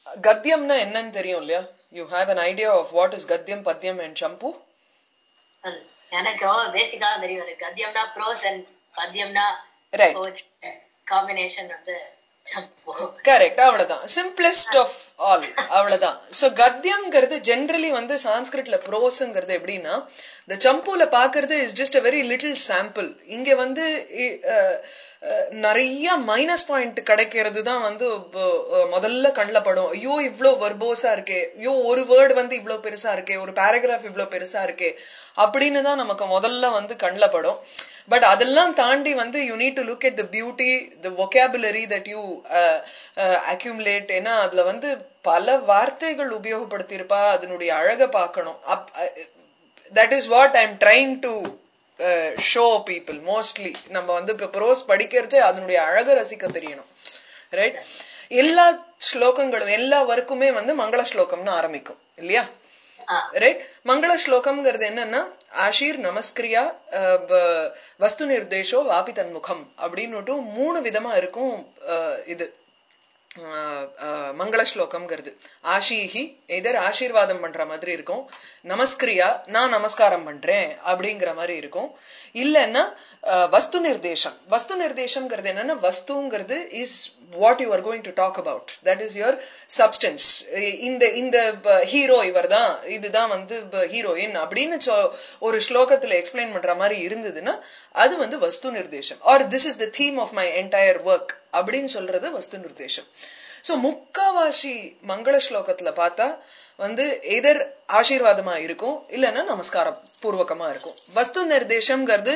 கத்தியம்னா என்னன்னு தெரியும் இல்லையா you have an idea of what is கத்தியம் பத்தியம் அண்ட் சம்பு அது எனக்கு ரொம்ப பேசிக்கா தெரியும் ஒரு கத்தியம்னா ப்ரோஸ் அண்ட் பத்தியம்னா Right. காம்பினேஷன் வந்து சம்போ கரெக்ட் அவ்வளவுதான் சிம்பிளஸ்ட் ஆஃப் ஆல் அவ்வளவுதான் சோ கத்தியம்ங்கிறது ஜென்ரலி வந்து சான்ஸ்கிரிட்ல ப்ரோஸ்ங்கிறது எப்படின்னா இந்த சம்புல பாக்குறது is just a very little sample இங்க வந்து இ- அஹ், அஹ், நிறைய மைனஸ் பாயிண்ட் கிடைக்கிறது தான் வந்து இப்போ, அஹ், முதல்ல கண்ணில் படும் ஐயோ இவ்ளோ வர்போஸா இருக்கே ஐயோ ஒரு வேர்டு வந்து இவ்ளோ பெருசா இருக்கே ஒரு பேராகிராஃப் இவ்ளோ பெருசா இருக்கே அப்படின்னு தான் நமக்கு முதல்ல வந்து கண்ணில் படும் பட் அதெல்லாம் தாண்டி வந்து you need to look at the beauty the vocabulary that you accumulate ஏன்னா அதுல வந்து பல வார்த்தைகள் உபயோகப்படுத்தியிருப்பா அதனுடைய அழகை பார்க்கணும் up that is what I am trying to show people mostly நம்ம வந்து இப்போ ப்ரோஸ் படிக்கிறச்சே அதனுடைய அழகை ரசிக்க தெரியணும் ரைட் எல்லா ஸ்லோகங்களும் எல்லா வர்க்குமே வந்து மங்கள ஸ்லோகம்னு ஆரம்பிக்கும் இல்லையா ஆ ரைட் மங்கள ஸ்லோகம்ங்கிறது என்னன்னா ஆஷீர் நமஸ்கிரியா அஹ், ப- வஸ்து நிர்தேஷோ வாபி தன்முகம் அப்படின்னுட்டு மூணு விதமா இருக்கும் அஹ், இது அஹ், அஹ், மங்கள ஸ்லோகம்ங்கிறது ஆஷீஹி எதர் ஆசீர்வாதம் பண்ற மாதிரி இருக்கும் நமஸ்கிரியா நான் நமஸ்காரம் பண்றேன் அப்படிங்கிற மாதிரி இருக்கும் இல்லைன்னா அஹ், வஸ்து நிர்தேசம் வஸ்து நிர்தேசம்ங்கிறது என்னன்னா வஸ்துங்கிறது is what you are going to talk about that is your substance இந்த இந்த ஹீரோ இவர் தான் இதுதான் வந்து ஹீரோயின் அப்படின்னு சொ- ஒரு ஸ்லோகத்துல எக்ஸ்பிளைன் பண்ற மாதிரி இருந்ததுன்னா அது வந்து வஸ்து நிர்தேசம் or this is the theme of my entire work அப்படின்னு சொல்றது வஸ்து நிர்தேசம் சோ முக்காவாசி மங்கள ஸ்லோகத்துல பார்த்தா வந்து எதர் ஆசீர்வாதமா இருக்கும் இல்லைன்னா நமஸ்காரம் பூர்வகமா இருக்கும் வஸ்து நிர்தேசம்ங்கிறது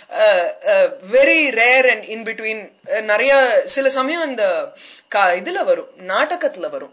very rare and in between நிறைய சில சமயம் இந்த கா- இதுல வரும் நாடகத்துல வரும்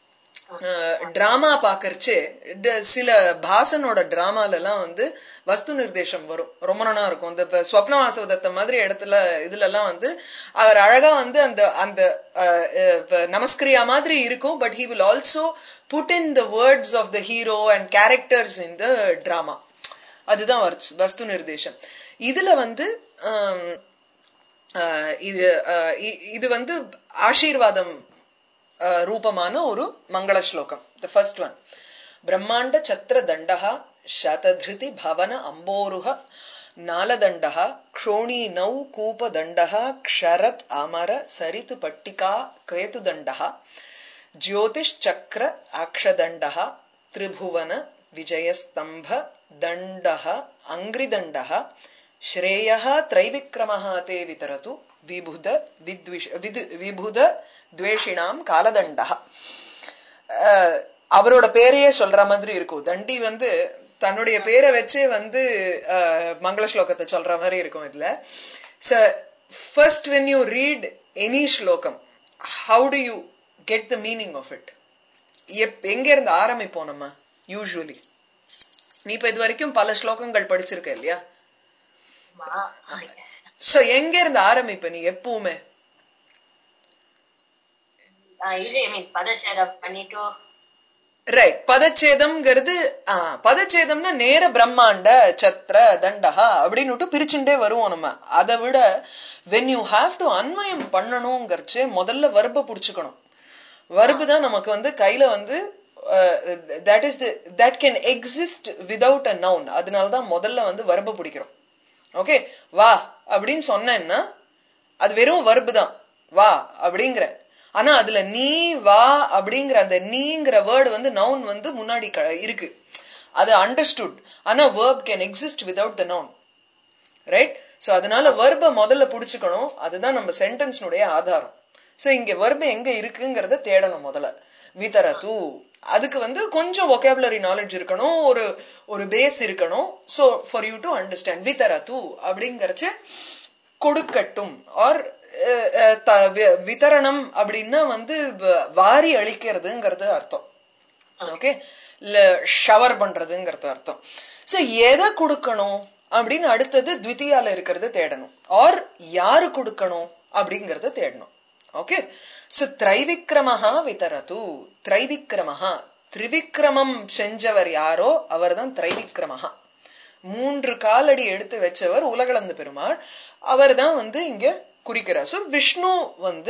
டிராமா பாக்கறச்சே ட- சில பாசனோட டிராமால எல்லாம் வந்து வஸ்து நிர்தேசம் வரும் ரொம்ப நாளா இருக்கும் இந்த இப்ப ஸ்வப்னவாசவதத்த மாதிரி இடத்துல இதுல எல்லாம் வந்து அவர் அழகா வந்து அந்த அந்த அஹ், அஹ், இப்ப நமஸ்கிரியா மாதிரி இருக்கும் but he will also put in the words of the hero and characters in the drama அதுதான் வர்ச்- வஸ்து நிர்தேசம் இதுல வந்து ஆம், ஆஹ் இது ஆஹ் இ- இது வந்து ஆசீர்வாதம் ஆஹ் ரூபமான ஒரு மங்கள ஸ்லோகம் த ஃபர்ஸ்ட் ஒன் பிரம்மாண்ட சத்திர தண்டா சததிருதி பவன அம்போருக நாலதண்டः க்ஷோணி நௌ கூபதண்டः க்ஷரத் அமர சரித்து பட்டிகா கேதுதண்டः ज्योतिश्चक्र अक्षदण्डः त्रिभुवन विजयस्तम्भ दण्डः अङ्घ्रिदण्डः श्रेयः त्रैविक्रमः ते वितरतु विबुध विद्विष विद विबुध द्वेषिणाம் காலதண்டः அஹ், அவரோட பேரையே சொல்ற மாதிரி இருக்கும் தண்டி வந்து தன்னுடைய பேரை வச்சே வந்து அஹ், மங்கள ஸ்லோகத்தை சொல்ற மாதிரி இருக்கும் இதுல first when you read any ஸ்லோகம் how do you get the meaning of it எங்க இருந்து ஆரம்பிப்போம் நம்ம யூஸ்வலி நீ இப்ப இது வரைக்கும் பல ஸ்லோகங்கள் படிச்சிருக்க இல்லையா ஆமா yes. சோ எங்க இருந்து ஆரம்பிப்ப நீ எப்பவுமே நான் usually I mean பதச்சேதம் பண்ணிட்டு ரைட் பதச்சேதம்ங்கிறது ஆ, பதச்சேதம்னா நேர பிரம்மாண்ட சத்ர தண்டஹா அப்படின்னுட்டு பிரிச்சுட்டே வருவோம் நம்ம அதை விட வென் யூ ஹாவ் டு அன்வயம் பண்ணணுங்கிறச்சு முதல்ல வர்ப புடிச்சுக்கணும் வர்பு தான் நமக்கு வந்து கையில வந்து that is that can exist without a noun அதனால தான் முதல்ல வந்து வர்ப பிடிக்கிறோம் ஓகே வா அப்படின்னு சொன்னேன்னா அது வெறும் வர்பு தான் வா அப்படிங்கிற ஆனா அதுல நீ வா அப்படிங்கிற அந்த நீங்கிற வேர்டு வந்து நவுன் வந்து முன்னாடி க- இருக்கு அது அண்டர்ஸ்டுட் ஆனா verb can exist without the noun right so அதனால வெர்ப முதல்ல புடிச்சுக்கணும் அதுதான் நம்ம சென்டென்ஸ்னுடைய ஆதாரம் சோ இங்க வெர்ப எங்க இருக்குங்கிறத தேடணும் முதல்ல விதரது அதுக்கு வந்து கொஞ்சம் ஒகேபுலரி நாலேஜ் இருக்கணும் ஒரு ஒரு பேஸ் இருக்கணும் so for you to understand விதரது அப்படிங்கறச்சு கொடுக்கட்டும் ஆர் விதரணம் அப்படின்னா வந்து வ- வாரி அளிக்கிறதுங்கிறது அர்த்தம் ஓகே இல்ல ஷவர் பண்றதுங்கிறது அர்த்தம் சோ எதை கொடுக்கணும் அப்படின்னு அடுத்தது த்விதியால இருக்கிறத தேடணும் ஆர் யாரு கொடுக்கணும் அப்படிங்கறத தேடணும் ஓகே சோ திரைவிக்ரமஹா விதரது திரைவிக்ரமஹா திரிவிக்ரமம் செஞ்சவர் யாரோ அவர்தான் திரைவிக்ரமஹா மூன்று காலடி எடுத்து வச்சவர் உலகளந்த பெருமாள் அவர்தான் வந்து இங்க குறிக்கிறார் சோ விஷ்ணு வந்து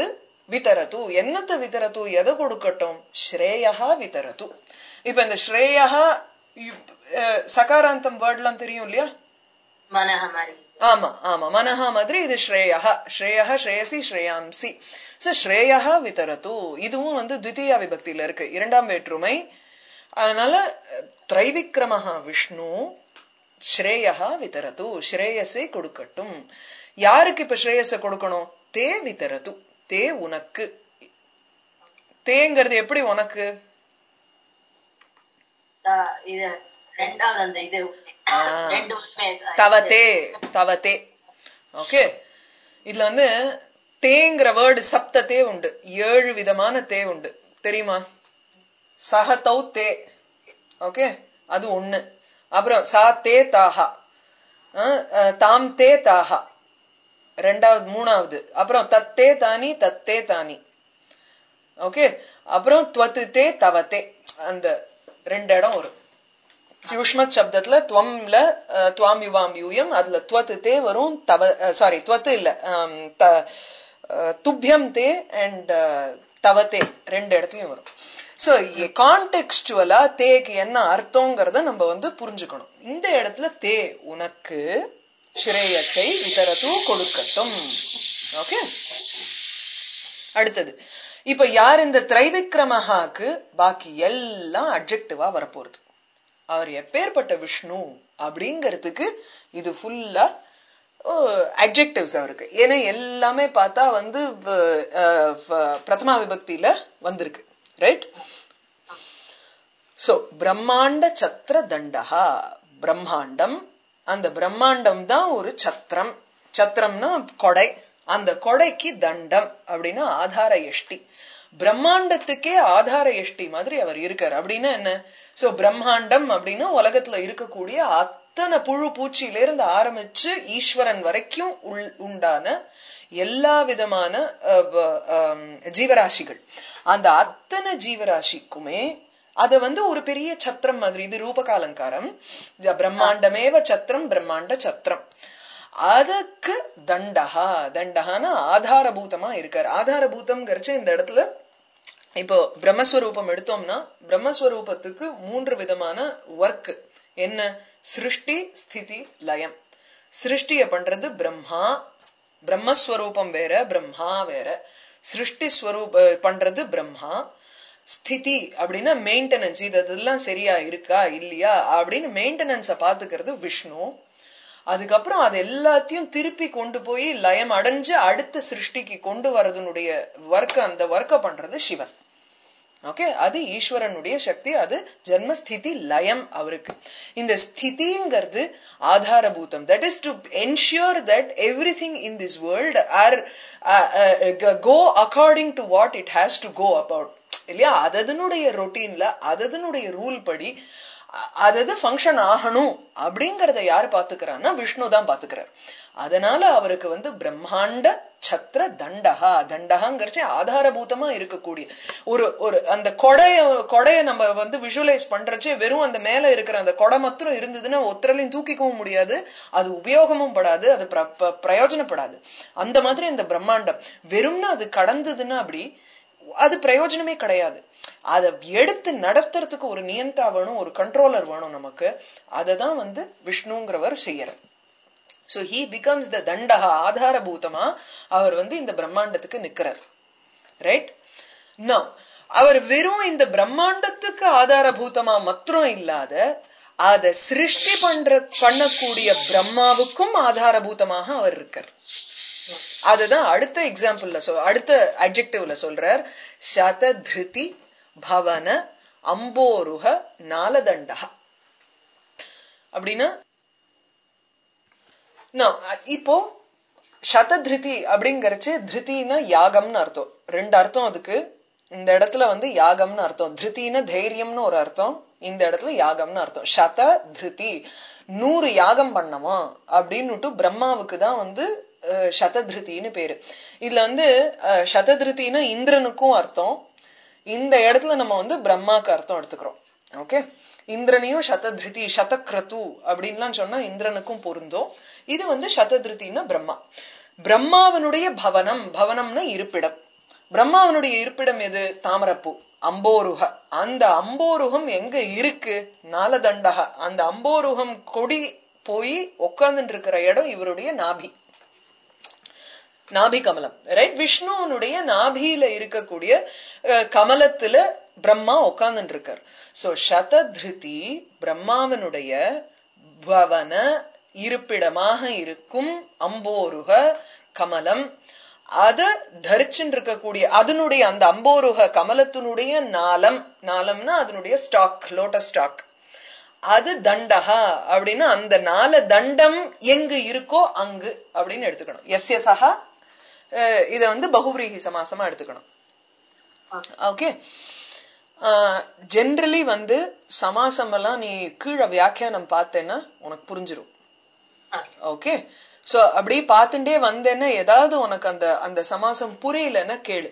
விதரது என்னத்த விதரது எதை கொடுக்கட்டும் ஸ்ரேயா விதரது இப்ப இந்த ஸ்ரேயா சகாராந்தம் வேர்ட்லாம் தெரியும் இல்லையா மனஹ மாதிரி ஆமா ஆமா மனஹா மாதிரி இது ஸ்ரேயா ஸ்ரேயா ஸ்ரேயசி ஸ்ரேயாம்சி சோ ஸ்ரேயா விதரது இதுவும் வந்து த்விதீயா விபக்தியில இருக்கு இரண்டாம் வேற்றுமை அதனால திரைவிக்ரமஹா விஷ்ணு ஸ்ரேயா விதரது ஸ்ரேயஸை கொடுக்கட்டும் யாருக்கு இப்ப ஸ்ரேயஸ கொடுக்கணும் தே விதரது தே உனக்கு தேங்கிறது எப்படி உனக்கு த- இது ரெண்டாவது அந்த இது ஆ. ரெண்டு வருமே தவத்தே தவத்தே ஓகே இதுல வந்து தேங்கிற வேர்டு சப்த தே உண்டு ஏழு விதமான தே உண்டு தெரியுமா சஹதௌ தே ஓகே அது ஒண்ணு அப்புறம் சா தே தாஹா அஹ், அஹ், தாம் தே தாஹா ரெண்டாவது மூணாவது அப்புறம் தத்தே தானி தத்தே தானி ஓகே அப்புறம் துவத்து தே தவத்தே அந்த ரெண்டு இடம் வரும் யுஷ்மத் சப்தத்துல துவம்ல அஹ், துவாம் யுவாம் யூயம் அதுல துவத்து தே வரும் தவ சாரி துவத்து இல்ல ஆம், த- அஹ், துப்யம் தே அண்ட் தவத்தே ரெண்டு இடத்துலயும் வரும் சோ கான்டெக்ஸ்டுவலா தேக்கு என்ன அர்த்தங்கிறத நம்ம வந்து புரிஞ்சுக்கணும் இந்த இடத்துல தே உனக்கு ஸ்ரேயஸை விதரது கொடுக்கட்டும் ஓகே அடுத்தது இப்ப யார் இந்த திரைவிக்ரமஹாக்கு பாக்கி எல்லாம் அப்ஜெக்டிவா வரப்போறது அவர் எப்பேற்பட்ட விஷ்ணு அப்படிங்கிறதுக்கு இது ஃபுல்லா அட்ஜெக்டிவ்ஸ் அவருக்கு ஏன்னா எல்லாமே பார்த்தா வந்து அஹ், அஹ், பிரதமா விபக்தியில வந்திருக்கு ரைட் சோ பிரம்மாண்ட சத்திர தண்டஹா பிரம்மாண்டம் அந்த பிரம்மாண்டம் தான் ஒரு சத்திரம் சத்திரம்னா கொடை அந்த கொடைக்கு தண்டம் அப்படின்னா ஆதார எஷ்டி பிரம்மாண்டத்துக்கே ஆதார எஷ்டி மாதிரி அவர் இருக்கார் அப்படின்னா என்ன சோ பிரம்மாண்டம் அப்படின்னா உலகத்துல இருக்கக்கூடிய அத்தனை புழு பூச்சியில இருந்து ஆரம்பிச்சு ஈஸ்வரன் வரைக்கும் உள் உண்டான எல்லா விதமான அஹ், வ- ஆம், ஜீவராசிகள் அந்த அத்தனை ஜீவராசிக்குமே அத வந்து ஒரு பெரிய சத்திரம் மாதிரி இது ரூபகாலங்காரம் ஜ- பிரம்மாண்டமேவ சத்திரம் பிரம்மாண்ட சத்திரம் அதுக்கு தண்டஹா தண்டஹானா ஆதாரபூதமா இருக்கார் ஆதாரபூதம்ங்கிறச்சு இந்த இடத்துல இப்போ பிரம்மஸ்வரூபம் எடுத்தோம்னா பிரம்மஸ்வரூபத்துக்கு மூன்று விதமான ஒர்க் என்ன சிருஷ்டி ஸ்திதி லயம் சிருஷ்டிய பண்றது பிரம்மா பிரம்மஸ்வரூபம் வேற பிரம்மா வேற சிருஷ்டி ஸ்வரூப பண்றது பிரம்மா ஸ்திதி அப்படின்னா மெயின்டெனன்ஸ் இது இதெல்லாம் சரியா இருக்கா இல்லையா அப்படின்னு மெயின்டெனன்ஸ பாத்துக்கிறது விஷ்ணு அதுக்கப்புறம் அது எல்லாத்தையும் திருப்பி கொண்டு போய் லயம் அடைஞ்சு அடுத்த சிருஷ்டிக்கு கொண்டு வரதுனுடைய ஒர்க் அந்த ஒர்க்க பண்றது சிவன் ஓகே அது ஈஸ்வரனுடைய சக்தி அது ஜென்மஸ்திதி லயம் அவருக்கு இந்த ஸ்திதிங்கிறது ஆதாரபூதம் that is to ensure that everything in this world are go according to what it has to go about இல்லையா அதனுடைய ரொட்டீன்ல அதனுடைய ரூல் படி அ- அதது ஃபங்க்ஷன் ஆகணும் அப்படிங்கறத யார் பாத்துக்கிறான்னா விஷ்ணு தான் பாத்துக்கிறார் அதனால அவருக்கு வந்து பிரம்மாண்ட சத்திர தண்டகா தண்டகாங்கிறச்சு ஆதாரபூதமா இருக்கக்கூடிய ஒரு ஒரு அந்த கொடைய கொடைய நம்ம வந்து விஷுவலைஸ் பண்றச்சே வெறும் அந்த மேல இருக்கிற அந்த கொடை மாத்திரம் இருந்ததுன்னா ஒத்தரலையும் தூக்கிக்கவும் முடியாது அது உபயோகமும் படாது அது பிர- ப- பிரயோஜனப்படாது அந்த மாதிரி இந்த பிரம்மாண்டம் வெறும்னா அது கடந்ததுன்னா அப்படி அது பிரயோஜனமே கிடையாது அதை எடுத்து நடத்துறதுக்கு ஒரு நியந்தா வேணும் ஒரு கண்ட்ரோலர் வேணும் நமக்கு அதை தான் வந்து விஷ்ணுங்கிறவர் செய்யறார் சோ ஹீ பிகம்ஸ் த தண்டகா ஆதாரபூதமா அவர் வந்து இந்த பிரம்மாண்டத்துக்கு நிக்கிறார் ரைட் நோ அவர் வெறும் இந்த பிரம்மாண்டத்துக்கு ஆதாரபூதமா மாத்திரம் இல்லாத அத சிருஷ்டி பண்ற பண்ணக்கூடிய பிரம்மாவுக்கும் ஆதாரபூதமாக அவர் இருக்கார் அதுதான் அடுத்த எக்ஸாம்பிள்ல சொல் அடுத்த அட்ஜெக்டிவ்ல சொல்றார் சததிருதி பவன அம்போருக நாலதண்டா அப்படின்னா No, இப்போ சததிருதி அப்படிங்கறச்சு திருத்தின்னா யாகம்னு அர்த்தம் ரெண்டு அர்த்தம் அதுக்கு இந்த இடத்துல வந்து யாகம்னு அர்த்தம் திருத்தின தைரியம்னு ஒரு அர்த்தம் இந்த இடத்துல யாகம்னு அர்த்தம் சத திருதி நூறு யாகம் பண்ணமா அப்படின்னுட்டு பிரம்மாவுக்கு தான் வந்து அஹ், சததிருத்தின்னு பேரு இதுல வந்து அஹ், சததிருத்தின்னா இந்திரனுக்கும் அர்த்தம் இந்த இடத்துல நம்ம வந்து பிரம்மாக்கு அர்த்தம் எடுத்துக்கிறோம் ஓகே இந்திரனையும் சததிருதி சதக்ரது அப்படின்லாம் சொன்னா இந்திரனுக்கும் பொருந்தும் இது வந்து சததிருத்தின்னா பிரம்மா பிரம்மாவனுடைய பவனம் பவனம்னா இருப்பிடம் பிரம்மாவனுடைய இருப்பிடம் எது தாமரப்பூ அம்போருக அந்த அம்போருகம் எங்க இருக்கு நாலதண்டக அந்த அம்போருகம் கொடி போய் உட்கார்ந்துட்டு இருக்கிற இடம் இவருடைய நாபி நாபி கமலம் ரைட் விஷ்ணுவனுடைய நாபியில இருக்கக்கூடிய அஹ், கமலத்துல பிரம்மா உட்கார்ந்துட்டு இருக்கார் சோ சததிருதி பிரம்மாவனுடைய பவன இருப்பிடமாக இருக்கும் அம்போருக கமலம் அத தரிச்சுட்டு இருக்கக்கூடிய அதனுடைய அந்த அம்போருக கமலத்தினுடைய நாளம் நாளம்னா அதனுடைய ஸ்டாக் லோட்டஸ் ஸ்டாக் அது தண்டகா அப்படின்னு அந்த நால தண்டம் எங்கு இருக்கோ அங்கு அப்படின்னு எடுத்துக்கணும் எஸ் எஸ் சஹா இத வந்து பகுபிரீகி சமாசமா எடுத்துக்கணும் ஓகே ஜென்ரலி வந்து சமாசம் எல்லாம் நீ கீழே வியாக்கியானம் பார்த்தேன்னா உனக்கு புரிஞ்சிரும் ஓகே சோ அப்படி பார்த்துட்டே வந்தேன்னா ஏதாவது உனக்கு அந்த அந்த சமாசம் புரியலன்னா கேளு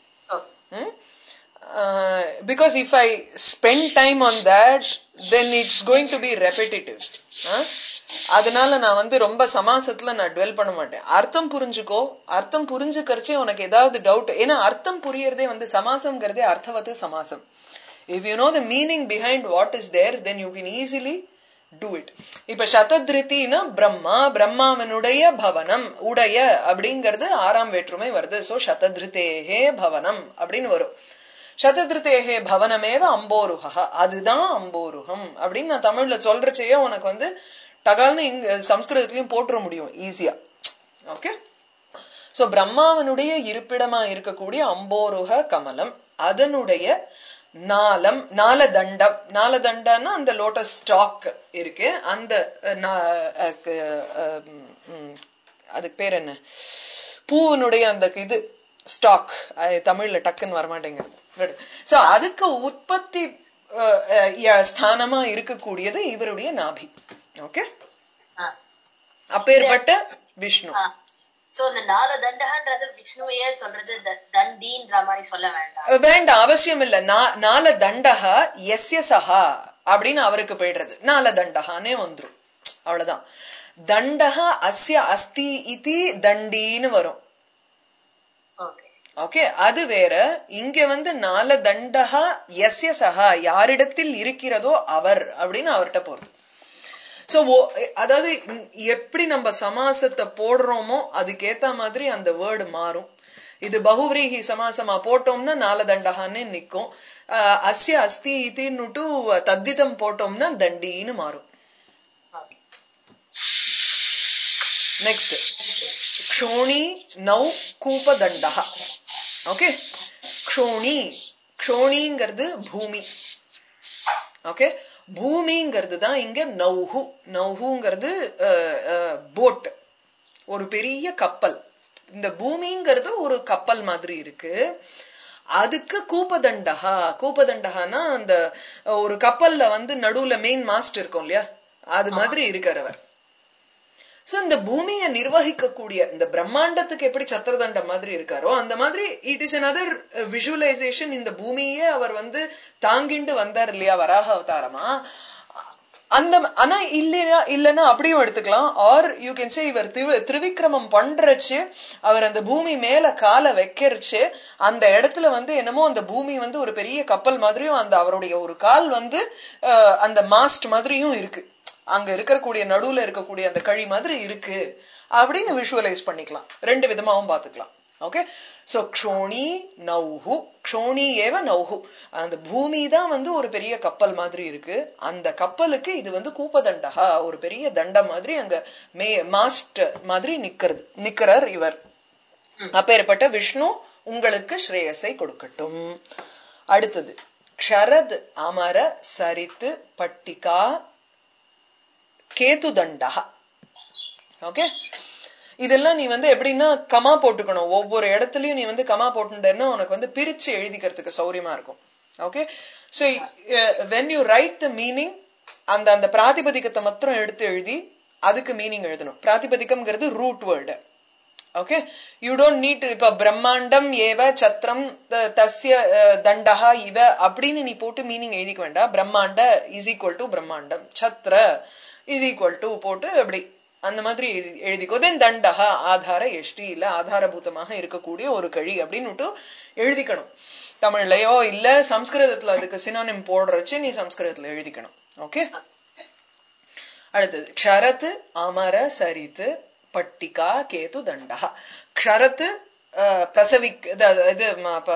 because if I spend time on that then it's going to be repetitive அதனால நான் வந்து ரொம்ப சமாசத்துல நான் டுவெல் பண்ண மாட்டேன் அர்த்தம் புரிஞ்சுக்கோ அர்த்தம் புரிஞ்சுக்கறச்சே உனக்கு ஏதாவது டவுட் ஏன்னா அர்த்தம் புரியறதே வந்து சமாசம்ங்கிறதே அர்த்தவத்து சமாசம் if you know the meaning behind what is there then you can easily do it இப்ப சததிருத்தினா பிரம்மா பிரம்மாவனுடைய பவனம் உடைய அப்படிங்கிறது ஆறாம் வேற்றுமை வருது சோ சததிருத்தேகே பவனம் அப்படின்னு வரும் சததிருத்தேகே பவனமேவ அம்போருகா அதுதான் அம்போருகம் அப்படின்னு நான் தமிழ்ல சொல்றச்சேயே உனக்கு வந்து டகால்னு இங்க சம்ஸ்கிருதத்திலயும் போட்டுற முடியும் ஈஸியா ஓகே சோ பிரம்மாவனுடைய இருப்பிடமா இருக்கக்கூடிய அம்போருக கமலம் அதனுடைய நாலம் நாலதண்டம் நாலதண்டம்னா அந்த லோட்டஸ் ஸ்டாக் இருக்கு அந்த அஹ், நா- அஹ், க- அஹ், ம், அதுக்கு பேர் என்ன பூவினுடைய அந்த இது ஸ்டாக் தமிழ்ல டக்குன்னு வரமாட்டேங்குது சோ அதுக்கு உற்பத்தி அஹ், அஹ், ய- ஸ்தானமா இருக்கக்கூடியது இவருடைய நாபி ஓகே அப்பேற்பட்ட விஷ்ணு சோ இந்த நாலு தண்டகன்றது விஷ்ணுவையே சொல்றது த- தண்டின்ற மாதிரி சொல்ல வேண்டாம் அஹ் வேண்டாம் அவசியம் இல்ல நா- நால தண்டகா எஸ்ய சஹா அப்படின்னு அவருக்கு போயிடுறது நால தண்டகானே வந்துரும் அவ்வளவுதான் தண்டகா அஸ்ய அஸ்தி இதி தண்டின்னு வரும் ஓகே ஓகே அது வேற இங்க வந்து நால தண்டகா எஸ்ய சஹா யாரிடத்தில் இருக்கிறதோ அவர் அப்படின்னு அவர்கிட்ட போறது சோ அதாவது இ- எப்படி நம்ம சமாசத்தை போடுறோமோ அதுக்கேத்த மாதிரி அந்த வேர்டு மாறும் இது பகுவிரீகி சமாசமா போட்டோம்னா நாலதண்டகான்னு நிக்கும் அஹ் அஸ்ய அஸ்தி இதுன்னுட்டு தத்திதம் போட்டோம்னா தண்டின்னு மாறும் ஓகே நெக்ஸ்ட் க்ஷோணி நௌ கூபதண்டக ஓகே க்ஷோணி க்ஷோணிங்கிறது பூமி ஓகே பூமிங்கிறது தான் இங்க நௌஹு நௌஹுங்கிறது போட் ஒரு பெரிய கப்பல் இந்த பூமிங்கிறது ஒரு கப்பல் மாதிரி இருக்கு அதுக்கு கூபதண்டகா கூபதண்டகானா அந்த அஹ், ஒரு கப்பல்ல வந்து நடுவுல மெயின் மாஸ்ட் இருக்கும் இல்லையா அது மாதிரி இருக்கார் அவர் சோ இந்த பூமியை நிர்வகிக்கக்கூடிய இந்த பிரம்மாண்டத்துக்கு எப்படி சத்திரதண்டம் மாதிரி இருக்காரோ அந்த மாதிரி இட் இஸ் another விஷுவலைசேஷன் இந்த பூமியே அவர் வந்து தாங்கிண்டு வந்தார் இல்லையா வராக அவதாரமா அந்த ஆனா இல்லையா இல்லைன்னா அப்படியும் எடுத்துக்கலாம் ஆர் யூ கேன் சே இவர் திரு திருவிக்கிரமம் பண்றச்சு அவர் அந்த பூமி மேல காலை வைக்கிறச்சு அந்த இடத்துல வந்து என்னமோ அந்த பூமி வந்து ஒரு பெரிய கப்பல் மாதிரியும் அந்த அவருடைய ஒரு கால் வந்து அஹ், அந்த மாஸ்ட் மாதிரியும் இருக்கு அங்க இருக்கக்கூடிய நடுவுல இருக்கக்கூடிய அந்த கழி மாதிரி இருக்கு அப்படின்னு விஷுவலைஸ் பண்ணிக்கலாம் ரெண்டு விதமாவும் பாத்துக்கலாம் ஓகே சோ க்ஷோணி நௌஹு க்ஷோணி ஏவ நௌஹு அந்த பூமி தான் வந்து ஒரு பெரிய கப்பல் மாதிரி இருக்கு அந்த கப்பலுக்கு இது வந்து கூப்பதண்டகா ஒரு பெரிய தண்டம் மாதிரி அங்க மே மாஸ்ட் மாதிரி நிக்கிறது நிக்கிறார் இவர் அப்பேற்பட்ட விஷ்ணு உங்களுக்கு ஸ்ரேயஸை கொடுக்கட்டும் அடுத்தது க்ஷரத் அமர சரித்து பட்டிகா கேது தண்டகா ஓகே இதெல்லாம் நீ வந்து எப்படின்னா கமா போட்டுக்கணும் ஒவ்வொரு இடத்துலயும் நீ வந்து கமா போட்டுட்டேன்னா உனக்கு வந்து பிரிச்சு எழுதிக்கிறதுக்கு சௌரியமா இருக்கும் okay so when you write the meaning அந்த அந்த பிராதிபதிகத்தை மாத்திரம் எடுத்து எழுதி அதுக்கு மீனிங் எழுதணும் பிராதிபதிகம்ங்கிறது root word okay you don't need இப்ப பிரம்மாண்டம் ஏவ சத்திரம் த- தஸ்ய அஹ், தண்டஹா இவ அப்படின்னு நீ போட்டு மீனிங் எழுதிக்க வேண்டாம் பிரம்மாண்ட இஸ் ஈக்குவல் டு பிரம்மாண்டம் சத்ர இஸ் ஈக்குவல் டு போட்டு அப்படி அந்த மாதிரி எழுதி- எழுதிக்கோ தென் தண்டஹா ஆதார எஷ்டி இல்ல ஆதாரபூதமாக இருக்கக்கூடிய ஒரு கழி அப்படின்னு எழுதிக்கணும் தமிழ்லயோ இல்ல சம்ஸ்கிருதத்துல அதுக்கு சினானிம் போடுறச்சு நீ சம்ஸ்கிருதத்துல எழுதிக்கணும் ஓகே அடுத்தது க்ஷரத்து அமர சரித்து பட்டிகா கேது தண்டா க்ஷரத்து அஹ், பிரசவிக் இது- இது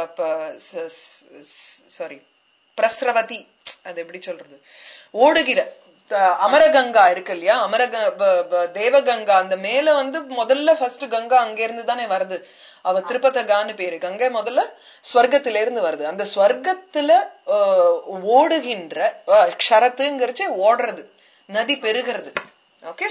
சாரி பிரஸ்ரவதி அது எப்படி சொல்றது ஓடுகிற த- அமரகங்கா இருக்கு இல்லையா அமரக ப- ப- தேவகங்கா அந்த மேல வந்து முதல்ல ஃபர்ஸ்ட் கங்கா அங்க இருந்து தானே வருது அவ திருப்பதகான்னு பேரு கங்கை முதல்ல ஸ்வர்க்கத்தில இருந்து வருது அந்த ஸ்வர்க்கத்துல அஹ், ஓடுகின்ற அஹ், க்ஷரத்துங்கிறச்சு ஓடுறது நதி பெருகிறது ஓகே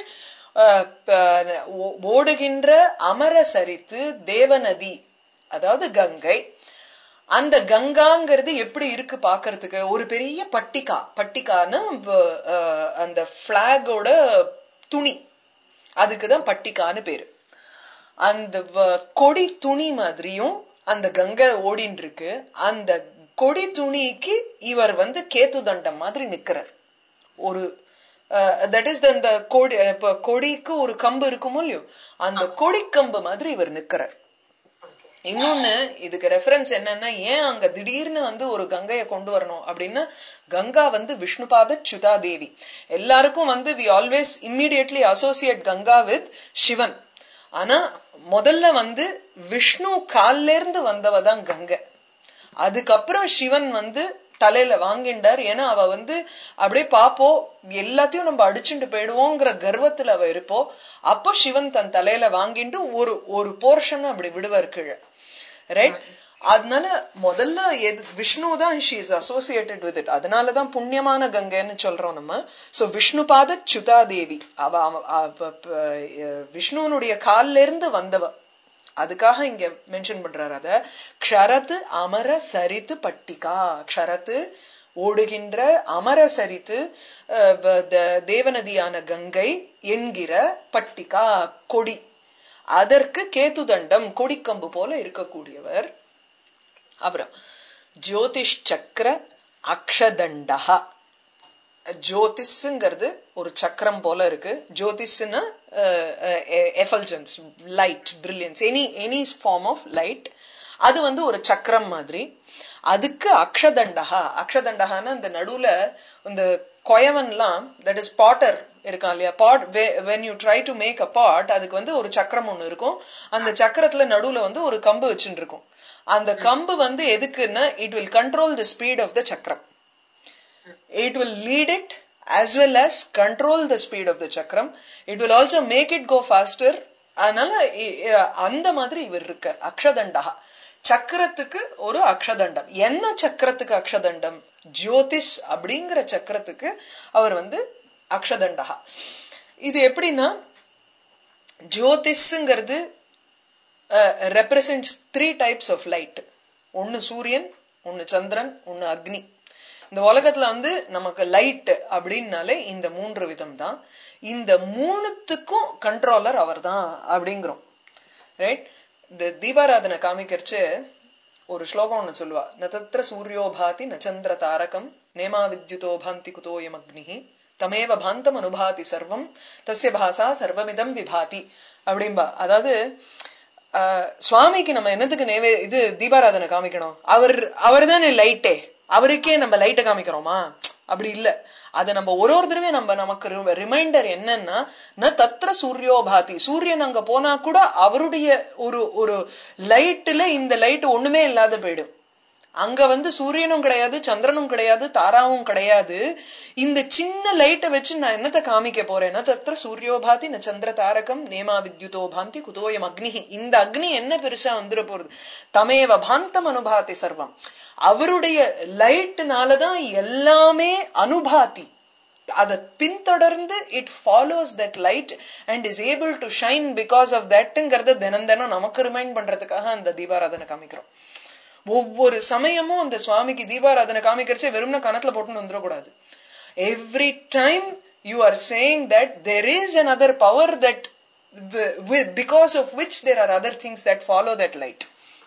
ஓடுகின்ற அமர சரித்து தேவநதி அதாவது கங்கை அந்த கங்காங்கிறது எப்படி இருக்கு பாக்குறதுக்கு ஒரு பெரிய பட்டிகா பட்டிகான்னா ப- அஹ், அந்த பிளாகோட துணி அதுக்குதான் பட்டிகான்னு பேரு அந்த வ- கொடி துணி மாதிரியும் அந்த கங்கை ஓடின்னு இருக்கு அந்த கொடி துணிக்கு இவர் வந்து கேத்து தண்டம் மாதிரி நிக்கிறார் ஒரு தட் இஸ் அந்த கொடி இப்ப கொடிக்கு ஒரு கம்பு இருக்குமோ இல்லையோ அந்த கொடிக்கம்பு மாதிரி இவர் நிக்கிறார் இன்னொன்னு இதுக்கு ரெஃபரன்ஸ் என்னன்னா ஏன் அங்க திடீர்னு வந்து ஒரு கங்கையை கொண்டு வரணும் அப்படின்னா கங்கா வந்து விஷ்ணுபாத சுதா தேவி எல்லாருக்கும் வந்து we always immediately associate Ganga with Sivan ஆனா முதல்ல வந்து விஷ்ணு கால்ல இருந்து வந்தவ தான் கங்கை அதுக்கப்புறம் சிவன் வந்து தலையில வாங்கிண்டார் ஏன்னா அவ வந்து அப்படியே பாப்போம் எல்லாத்தையும் நம்ம அடிச்சுட்டு போயிடுவோங்கிற கர்வத்துல அவ இருப்போ அப்போ சிவன் தன் தலையில வாங்கிட்டு ஒரு ஒரு போர்ஷன் அப்படி விடுவார் கீழே ரைட் அதனால முதல்ல எது விஷ்ணு தான் she is associated with it அதனாலதான் புண்ணியமான கங்கைன்னு சொல்றோம் நம்ம சோ விஷ்ணுபாத சுதா தேவி அவ அவ- அவ- ப- அஹ் விஷ்ணுவனுடைய கால்ல இருந்து வந்தவ அதுக்காக இங்க மென்ஷன் பண்றாரு அத க்ஷரத்து அமர சரித்து பட்டிகா க்ஷரத்து ஓடுகின்ற அமர சரித்து அஹ், ப- த- தேவநதியான கங்கை என்கிற பட்டிகா கொடி அதற்கு கேது தண்டம் கொடிக்கம்பு போல இருக்கக்கூடியவர் அப்புறம் ஜோதிஷ் சக்கர அக்ஷதண்டா ஜோதிஷ்ங்கிறது ஒரு சக்கரம் போல இருக்கு ஜோதிஷ்னா effulgence light brilliance any any form of light அது வந்து ஒரு சக்கரம் மாதிரி அதுக்கு அக்ஷதண்டகா அக்ஷதண்டகான்னா அந்த நடுவுல இந்த கொயவன்லாம் தட் இஸ் பாட்டர் இருக்கான் இல்லையா pot when you try to make a pot அதுக்கு வந்து ஒரு சக்கரம் ஒண்ணு இருக்கும் அந்த சக்கரத்துல நடுவுல வந்து ஒரு கம்பு வச்சுட்டு இருக்கும் அந்த கம்பு வந்து எதுக்குன்னா it will control the speed of the சக்கரம் it will lead it as well as control the speed of the chakram it will also make it go faster அதனால இ- இ- அந்த மாதிரி இவர் இருக்கார் அக்ஷதண்டா சக்கரத்துக்கு ஒரு அக்ஷதண்டம் என்ன சக்கரத்துக்கு அக்ஷதண்டம் ஜோதிஷ் அப்படிங்கிற சக்கரத்துக்கு அவர் வந்து அக்ஷதண்டா இது எப்படின்னா ஜோதிஷ்ங்கிறது represents three types of light ஒன்னு சூரியன் ஒன்னு சந்திரன் ஒன்னு அக்னி இந்த உலகத்துல வந்து நமக்கு லைட் அப்படின்னாலே இந்த மூன்று விதம் தான் இந்த மூணுத்துக்கும் கண்ட்ரோலர் அவர் தான் அப்படிங்கிறோம் ரைட் இந்த தீபாராதனை காமிக்கிறச்சு ஒரு ஸ்லோகம் ஒண்ணு சொல்லுவா நதத்திர சூரியோபாதி நச்சந்திர தாரகம் நேமா வித்யுதோ பாந்தி குதோயம் அக்னிஹி தமேவ பாந்தம் அனுபாதி சர்வம் தஸ்ய பாசா சர்வமிதம் விபாதி அப்படிம்பா அதாவது ஆஹ், சுவாமிக்கு நம்ம என்னத்துக்கு நேவே இது தீபாராதனை காமிக்கணும் அவர் அவர் தானே லைட்டே அவருக்கே நம்ம லைட்டை காமிக்கிறோமா அப்படி இல்ல அது நம்ம ஒரு ஒரு தடவையும் நம்ம நமக்கு ரிமைண்டர் என்னன்னா ந தத்திர சூரியோபாதி சூரியன் அங்க போனா கூட அவருடைய ஒரு ஒரு லைட்ல இந்த லைட் ஒண்ணுமே இல்லாத போயிடும் அங்க வந்து சூரியனும் கிடையாது சந்திரனும் கிடையாது தாராவும் கிடையாது இந்த சின்ன லைட்டை வச்சு நான் என்னத்த காமிக்க போறேன்னா தத்திர சூரியோபாதி ந சந்திர தாரகம் நேமா வித்யுதோ பாந்தி குதோயம் அக்னிஹி இந்த அக்னி என்ன பெருசா வந்துட போறது தமேவ பாந்தம் அனுபாதி சர்வம் அவருடைய லைட்னாலதான் எல்லாமே அனுபாதி அதை பின்தொடர்ந்து it follows that light and is able to shine because of தட்ங்கிறத தினம் தினம் நமக்கு ரிமைண்ட் பண்றதுக்காக அந்த தீபாராதனை காமிக்கிறோம் ஒவ்வொரு சமயமும் அந்த சுவாமிக்கு தீபாராதனை காமிக்கிறச்சே வெறும்னா கணத்துல போட்டுன்னு வந்துடக்கூடாது every time you are saying that there is another power that because of which there are other things that follow that light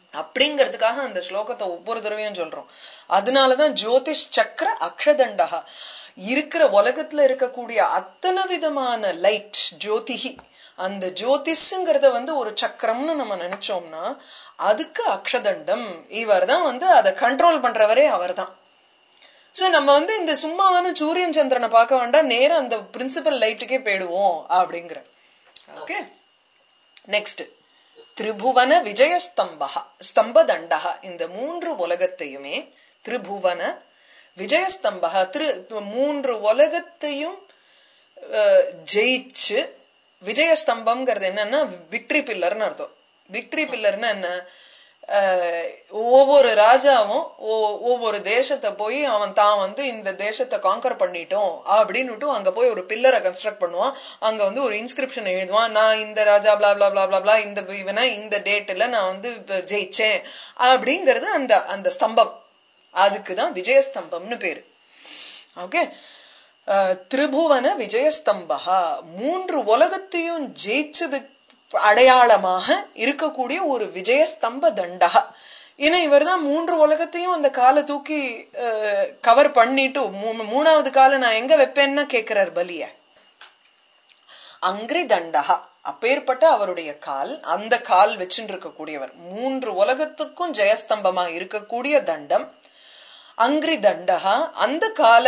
அப்படிங்கிறதுக்காக அந்த ஸ்லோகத்தை ஒவ்வொரு தடவையும் சொல்றோம் அதனாலதான் ஜோதிஷ் சக்கர அக்ஷதண்டகா இருக்கிற உலகத்துல இருக்கக்கூடிய அத்தனை விதமான லைட் ஜோதிகி அந்த ஜோதிஷுங்கிறத வந்து ஒரு சக்கரம்னு நம்ம நினைச்சோம்னா அதுக்கு அக்ஷதண்டம் இவர் தான் வந்து அதை கண்ட்ரோல் பண்றவரே அவர்தான் சோ நம்ம வந்து இந்த சும்மாவான சூரியன் சந்திரனை பார்க்க வேண்டாம் நேரா அந்த பிரின்சிபல் லைட்டுக்கே போயிடுவோம் அப்படிங்கிற ஓகே நெக்ஸ்ட் திரிபுவன விஜயஸ்தம்பா ஸ்தம்பதண்டா இந்த மூன்று உலகத்தையுமே திரிபுவன விஜயஸ்தம்பா திரு மூன்று உலகத்தையும் அஹ், ஜெயிச்சு விஜயஸ்தம்பம்ங்கிறது என்னன்னா விக்டரி பில்லர்னு அர்த்தம் விக்டரி பில்லர்னா என்ன அஹ், ஒவ்வொரு ராஜாவும் ஒ- ஒவ்வொரு தேசத்தை போய் அவன் தான் வந்து இந்த தேசத்தை காங்கர் பண்ணிட்டோம் அப்படின்னுட்டு அங்க போய் ஒரு பில்லரை கன்ஸ்ட்ரக்ட் பண்ணுவான் அங்க வந்து ஒரு இன்ஸ்கிரிப்ஷன் எழுதுவான் நான் இந்த ராஜா blah blah blah blah blah இந்த இவனை இந்த டேட்ல நான் வந்து இப்ப ஜெயிச்சேன் அப்படிங்கிறது அந்த அந்த ஸ்தம்பம் அதுக்குதான் விஜயஸ்தம்பம்னு பேரு ஓகே திரிபுவன விஜயஸ்தம்பா மூன்று உலகத்தையும் ஜெயிச்சது அடையாளமாக இருக்கக்கூடிய ஒரு விஜயஸ்தம்ப தண்டகா ஏன்னா இவர்தான் மூன்று உலகத்தையும் அந்த காலை தூக்கி கவர் பண்ணிட்டு மூ- மூணாவது காலை நான் எங்க வைப்பேன்னா கேக்குறார் பலிய அங்கிரி தண்டகா அப்பேற்பட்ட அவருடைய கால் அந்த கால் வச்சுட்டு இருக்கக்கூடியவர் மூன்று உலகத்துக்கும் ஜெயஸ்தம்பமா இருக்கக்கூடிய தண்டம் அங்கிரி தண்டகா அந்த கால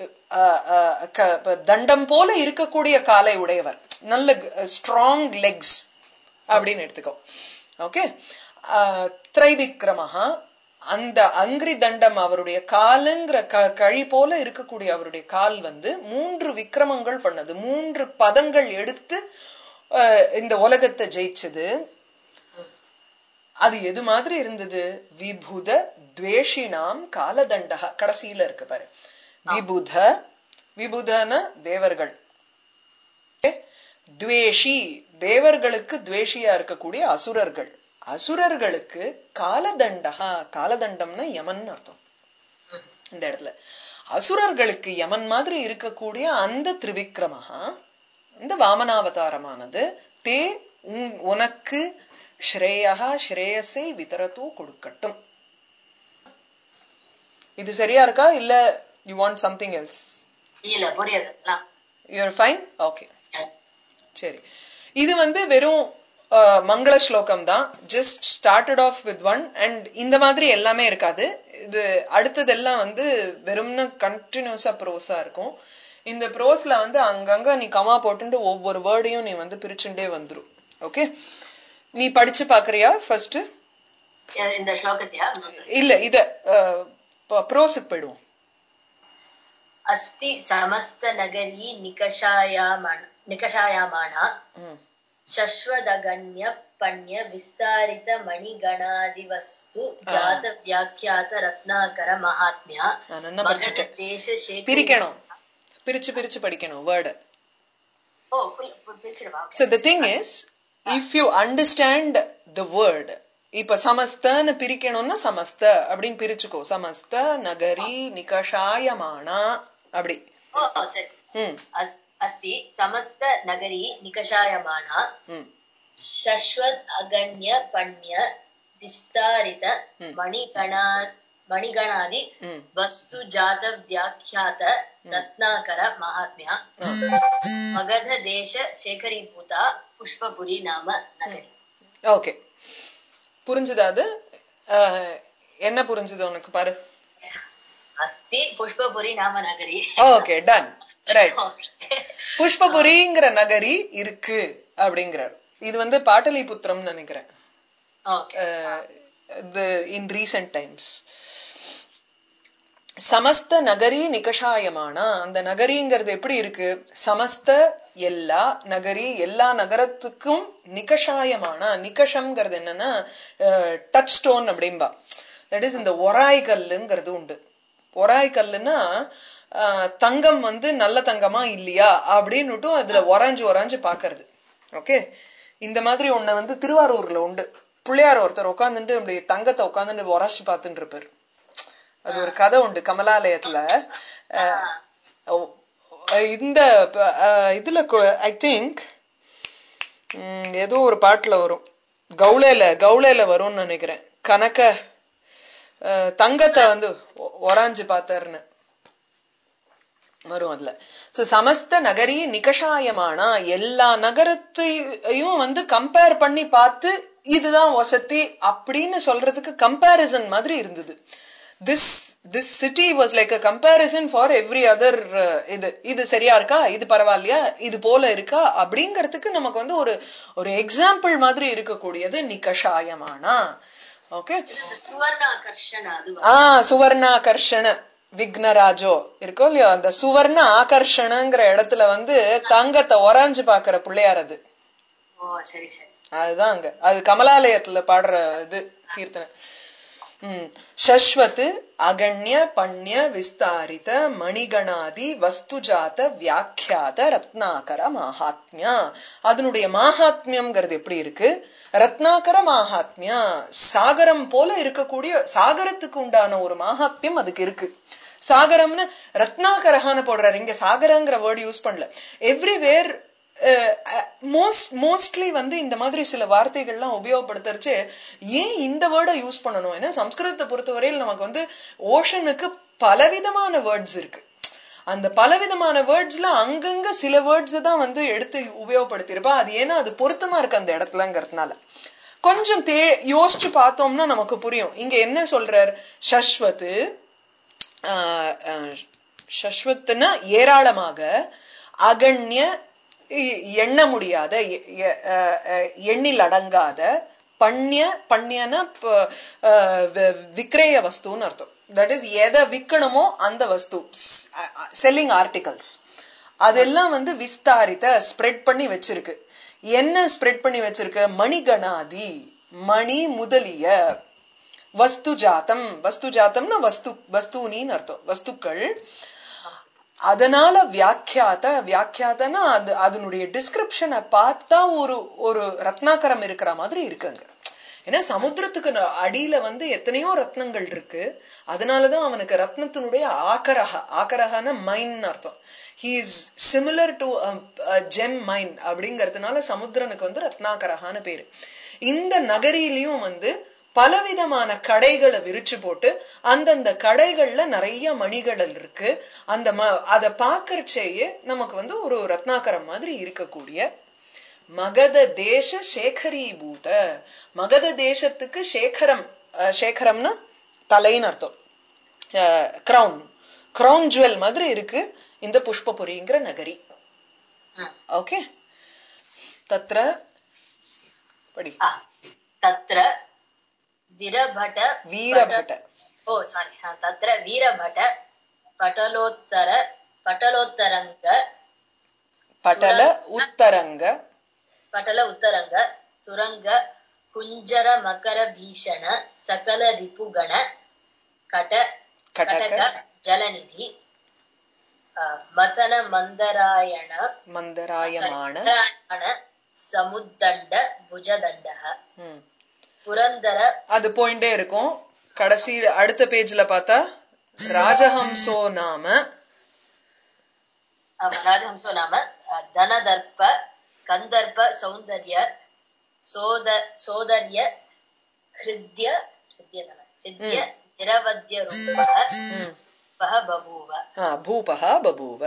தண்டம் போல இருக்கக்கூடிய காலை உடையவர் நல்ல ஸ்ட்ராங் லெக்ஸ் அப்படின்னு எடுத்துக்கோ ஓகே திரைவிக்ரமஹா அந்த அங்கிரி தண்டம் அவருடைய காலுங்கிற க கழி போல இருக்கக்கூடிய அவருடைய கால் வந்து மூன்று விக்ரமங்கள் பண்ணது மூன்று பதங்கள் எடுத்து அஹ், இந்த உலகத்தை ஜெயிச்சது அது எது மாதிரி இருந்தது விபுத துவேஷினாம் காலதண்டகா கடைசியில இருக்கு பாரு விபுத விபுதன தேவர்கள் துவேஷி தேவர்களுக்கு துவேஷியா இருக்கக்கூடிய அசுரர்கள் அசுரர்களுக்கு காலதண்டகா காலதண்டம்னா யமன் அர்த்தம் இந்த இடத்துல அசுரர்களுக்கு யமன் மாதிரி இருக்கக்கூடிய அந்த திரிவிக்ரமஹா இந்த வாமனாவதாரமானது தே உன்- உனக்கு ஸ்ரேயா ஸ்ரேயஸை விதரத்தோ கொடுக்கட்டும் இது சரியா இருக்கா இல்ல யூ வாண்ட் சம்திங் எல்ஸ் இல்ல புரியுது எல்லாம். யூஆர் ஃபைன் ஓகே சரி இது வந்து வெறும் அஹ், மங்கள ஸ்லோகம் தான் just started off with one and இந்த மாதிரி எல்லாமே இருக்காது இது அடுத்ததெல்லாம் வந்து வெறும்னு கண்டினியூஸா ப்ரோஸா இருக்கும் இந்த ப்ரோஸ்ல வந்து அங்கங்க நீ கமா போட்டுட்டு ஒவ்வொரு வேர்டையும் நீ வந்து பிரிச்சுட்டே வந்துரும் ஓகே நீ படிச்சு பாக்குறியா ஃபர்ஸ்ட் எ- இந்த ஸ்லோகத்தையா இல்ல இத ப்ரோஸுக்கு போயிடுவோம் अस्ति समस्तनगरी निकषायामण निकषायामाणा ம். शश्वदगण्य पण्य विस्तारित मणिगणादिवस्तु जात व्याख्यात रत्नाकर महात्म्या நான் நல்லா படிச்சுட்டேன் தேச சேகரி பிரிக்கணும் பிரிச்சு பிரிச்சு படிக்கணும் வேர்டு ஓ full- full பிரிச்சிடவா So the thing is, if you understand the word, இப்ப சமஸ்தன்னு பிரிக்கணும்னா சமஸ்த அப்படின்னு பிரிச்சுக்கோ சமஸ்த நகரி நிகஷாயமானா அப்படி ஓ சரி ம் अस्- अस्ति समस्त नगरी निकषायमाणा ம் शश्वत् अगण्य पण्य विस्तारित मणिगणा मणिगणादि ம் वस्तु जात व्याख्यात रत्नाकर महात्म्या मगध देश शेखरीभूता पुष्पपुरी नाम नगरी ஓகே புரிஞ்சுதா அது அஹ், என்ன புரிஞ்சுது உனக்கு பாரு अस्ति पुष्पपुरी नाम नगरी ஓகே டன் ரைட் புஷ்பபுரிங்கிற நகரி இருக்கு அப்படிங்கிறார் இது வந்து பாட்டலிபுத்திரம் நினைக்கிறேன் Okay. இன் ரீசெண்ட் டைம்ஸ் சமஸ்த நகரி நிகஷாயமானா அந்த நகரிங்கிறது எப்படி இருக்கு சமஸ்த எல்லா நகரி எல்லா நகரத்துக்கும் நிகஷாயமானா நிகஷம்ங்கிறது என்னன்னா டச் ஸ்டோன் அப்படிம்பா தட் இஸ் இந்த ஒராய் கல்லுங்கிறது உண்டு ஒராய் கல்லுன்னா அஹ், தங்கம் வந்து நல்ல தங்கமா இல்லையா அப்படின்னுட்டு அதுல ஒராஞ்சு ஒராஞ்சு பாக்குறது ஓகே இந்த மாதிரி ஒண்ண வந்து திருவாரூர்ல உண்டு பிள்ளையார் ஒருத்தர் உட்காந்துட்டு இப்படி தங்கத்தை உட்காந்துட்டு உரைச்சு பார்த்துட்டு இருப்பாரு அது ஒரு கதை உண்டு கமலாலயத்துல அஹ், ஓ- இந்த ப- அஹ், இதுல ஐ திங்க் ஏதோ ஒரு பாட்டுல வரும் கவுளையில கவுளையில வரும்னு நினைக்கிறேன் கனக அஹ், தங்கத்தை வந்து ஒ- ஒராஞ்சு பார்த்தாருன்னு வரும் அதுல சோ சமஸ்த நகரி நிகஷாயமானா எல்லா நகரத்தையும் வந்து கம்பேர் பண்ணி பார்த்து இதுதான் வசதி அப்படின்னு சொல்றதுக்கு கம்பேரிசன் மாதிரி இருந்தது this this city was like a comparison for every other இது இது சரியா இருக்கா இது பரவாயில்லையா இது போல இருக்கா அப்படிங்கறதுக்கு நமக்கு வந்து ஒரு ஒரு எக்ஸாம்பிள் மாதிரி இருக்கக்கூடியது நிகஷாயமானா ஓகே சுவர்ணாகர்ஷண அதுவா ஆ சுவர்ணாகர்ஷண விக்னராஜோ இருக்கோ இல்லையோ அந்த சுவர்ண ஆகர்ஷணங்கிற இடத்துல வந்து தங்கத்தை ஒராஞ்சு பாக்குற பிள்ளையார் அது ஓ சரி சரி அதுதான் அங்க அது கமலாலயத்துல பாடுற இது கீர்த்தனை ம் சஸ்வத் அகண்ய பண்ய விஸ்தாரித மணிகணாதி வஸ்துஜாத வியாக்கியாத ரத்னாகர மாஹாத்மியா அதனுடைய மாஹாத்மியம்ங்கிறது எப்படி இருக்கு ரத்னாகர மாஹாத்மியா சாகரம் போல இருக்கக்கூடிய சாகரத்துக்கு உண்டான ஒரு மாஹாத்மியம் அதுக்கு இருக்கு சாகரம்னு ரத்னாகரஹான்னு போடுறாரு இங்க சாகரங்கிற வேர்டு யூஸ் பண்ணல எவ்ரிவேர் மோஸ்ட் மோஸ்ட்லி வந்து இந்த மாதிரி சில வார்த்தைகள்லாம் உபயோகப்படுத்துறச்சு ஏன் இந்த வேர்டை யூஸ் பண்ணணும் ஏன்னா சம்ஸ்கிருதத்தை பொறுத்தவரையில் நமக்கு வந்து ஓஷனுக்கு பலவிதமான வேர்ட்ஸ் இருக்கு அந்த பலவிதமான வேர்ட்ஸ்ல அங்கங்க சில வேர்ட்ஸ் தான் வந்து எடுத்து உபயோகப்படுத்தியிருப்பா அது ஏன்னா அது பொருத்தமா இருக்கு அந்த இடத்துலங்கிறதுனால கொஞ்சம் தே யோசிச்சு பார்த்தோம்னா நமக்கு புரியும் இங்க என்ன சொல்றார் சஸ்வத்து ஆஹ் ஆஹ் சஸ்வத்துனா ஏராளமாக அகண்ய எ- எண்ண முடியாத எ- எ- அஹ் அஹ் எண்ணில் அடங்காத பண்ய பண்யன ப- அஹ் வி- விக்ரய வஸ்துன்னு அர்த்தம் தட் இஸ் எதை விற்கணுமோ அந்த வஸ்து செல்லிங் ஆர்டிகல்ஸ் அதெல்லாம் வந்து விஸ்தாரித்த ஸ்ப்ரெட் பண்ணி வச்சிருக்கு என்ன ஸ்ப்ரெட் பண்ணி வச்சிருக்கு மணிகணாதி மணி முதலிய வஸ்து ஜாத்தம் வஸ்து ஜாத்தம்னா வஸ்து வஸ்தூனின்னு அர்த்தம் வஸ்துக்கள் அதனால வியாக்கியாத வியாக்கியாதனா அது அதனுடைய டிஸ்கிரிப்ஷனை பார்த்தா ஒரு ஒரு ரத்னாகரம் இருக்கிற மாதிரி இருக்குங்க ஏன்னா சமுத்திரத்துக்கு ந- அடியில வந்து எத்தனையோ ரத்னங்கள் இருக்கு அதனாலதான் அவனுக்கு ரத்னத்தினுடைய ஆக்கரக ஆக்கரகன மைன் அர்த்தம் he is similar to gem mine அப்படிங்கறதுனால சமுத்திரனுக்கு வந்து ரத்னாகரகான்னு பேரு இந்த நகரிலையும் வந்து பலவிதமான கடைகளை விரிச்சு போட்டு அந்தந்த கடைகள்ல நிறைய மணிகள் இருக்கு அந்த ம அதை பார்க்கறச்சேயே நமக்கு வந்து ஒரு ரத்னாகரம் மாதிரி இருக்கக்கூடிய மகத தேச சேகரீபூத மகத தேசத்துக்கு சேகரம் அஹ், சேகரம்னா தலைன்னு அர்த்தம் கிரவுன் கிரவுன் ஜுவல் மாதிரி இருக்கு இந்த புஷ்பபுரிங்கிற நகரி ம். ஓகே தத்ர படி ஆ, தத்ர விரபட வீரபட ஓ சாரி தத்ர வீரபட பட்டலோத்தர பட்டலோத்தரங்க பட்டல உத்தரங்க பட்டல உத்தரங்க துரங்க குஞ்சர மகர பீஷண சகல ரிபுகண கட கடக கடக ஜலநிதி ஆ, மதன மந்தராயண மந்தராயமான மந்தராயண சமுத்தண்ட புஜதண்டக ம். புரந்தர அது போயிட்டே இருக்கும் கடைசி அடுத்த பேஜ்ல பார்த்தா ராஜஹம்சோ நாம ஆமா, ராஜஹம்சோ நாம அஹ், தனதர்ப்ப கந்தர்ப்ப சௌந்தர்ய சோத சோதர்ய ஹிருத்ய ஹிருத்யதன ஹிருத்ய நிரவத்ய ரூபக ம். பஹ பபூவ ஆ, பூபஹா பபூவ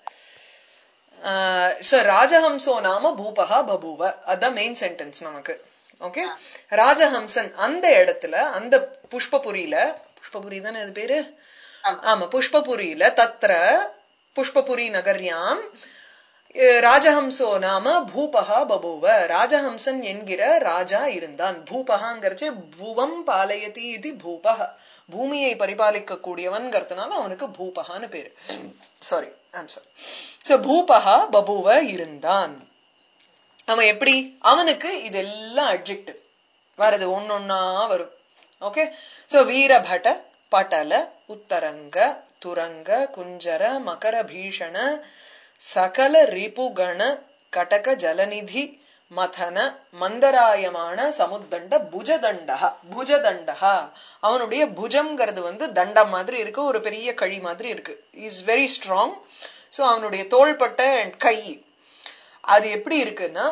சோ ராஜஹம்சோ நாம பூபஹா பபூவ அதான் மெயின் சென்டென்ஸ் நமக்கு ஓகே ராஜஹம்சன் அந்த இடத்துல அந்த புஷ்பபுரியில புஷ்பபுரி தானே அது பேரு ஆமா. ஆமா புஷ்பபுரியில தத்ர புஷ்பபுரி நகர்யாம் அஹ், ராஜஹம்சோ நாம பூபஹா பபூவ ராஜஹம்சன் என்கிற ராஜா இருந்தான் பூபகாங்கிறச்சு பூவம் பாலயதி இது பூபக பூமியை பரிபாலிக்க கூடியவன்கிறதுனால அவனுக்கு பூபகான்னு பேரு சாரி ஐம் சாரி சோ பூபகா பபூவ இருந்தான் அவன் எப்படி அவனுக்கு இதெல்லாம் அட்ஜெக்டிவ் வருது ஒன்னொன்னா வரும் ஓகே சோ வீரபட பட்டல உத்தரங்க துரங்க குஞ்சர மகர பீஷண சகல ரிபுகண கடக ஜலநிதி மதன மந்தராயமான சமுத்தண்ட புஜதண்டக புஜதண்டகா அவனுடைய புஜம்ங்கிறது வந்து தண்டம் மாதிரி இருக்கு ஒரு பெரிய கழி மாதிரி இருக்கு இஸ் வெரி ஸ்ட்ராங் சோ அவனுடைய தோள்பட்ட and கை அது எப்படி இருக்குன்னா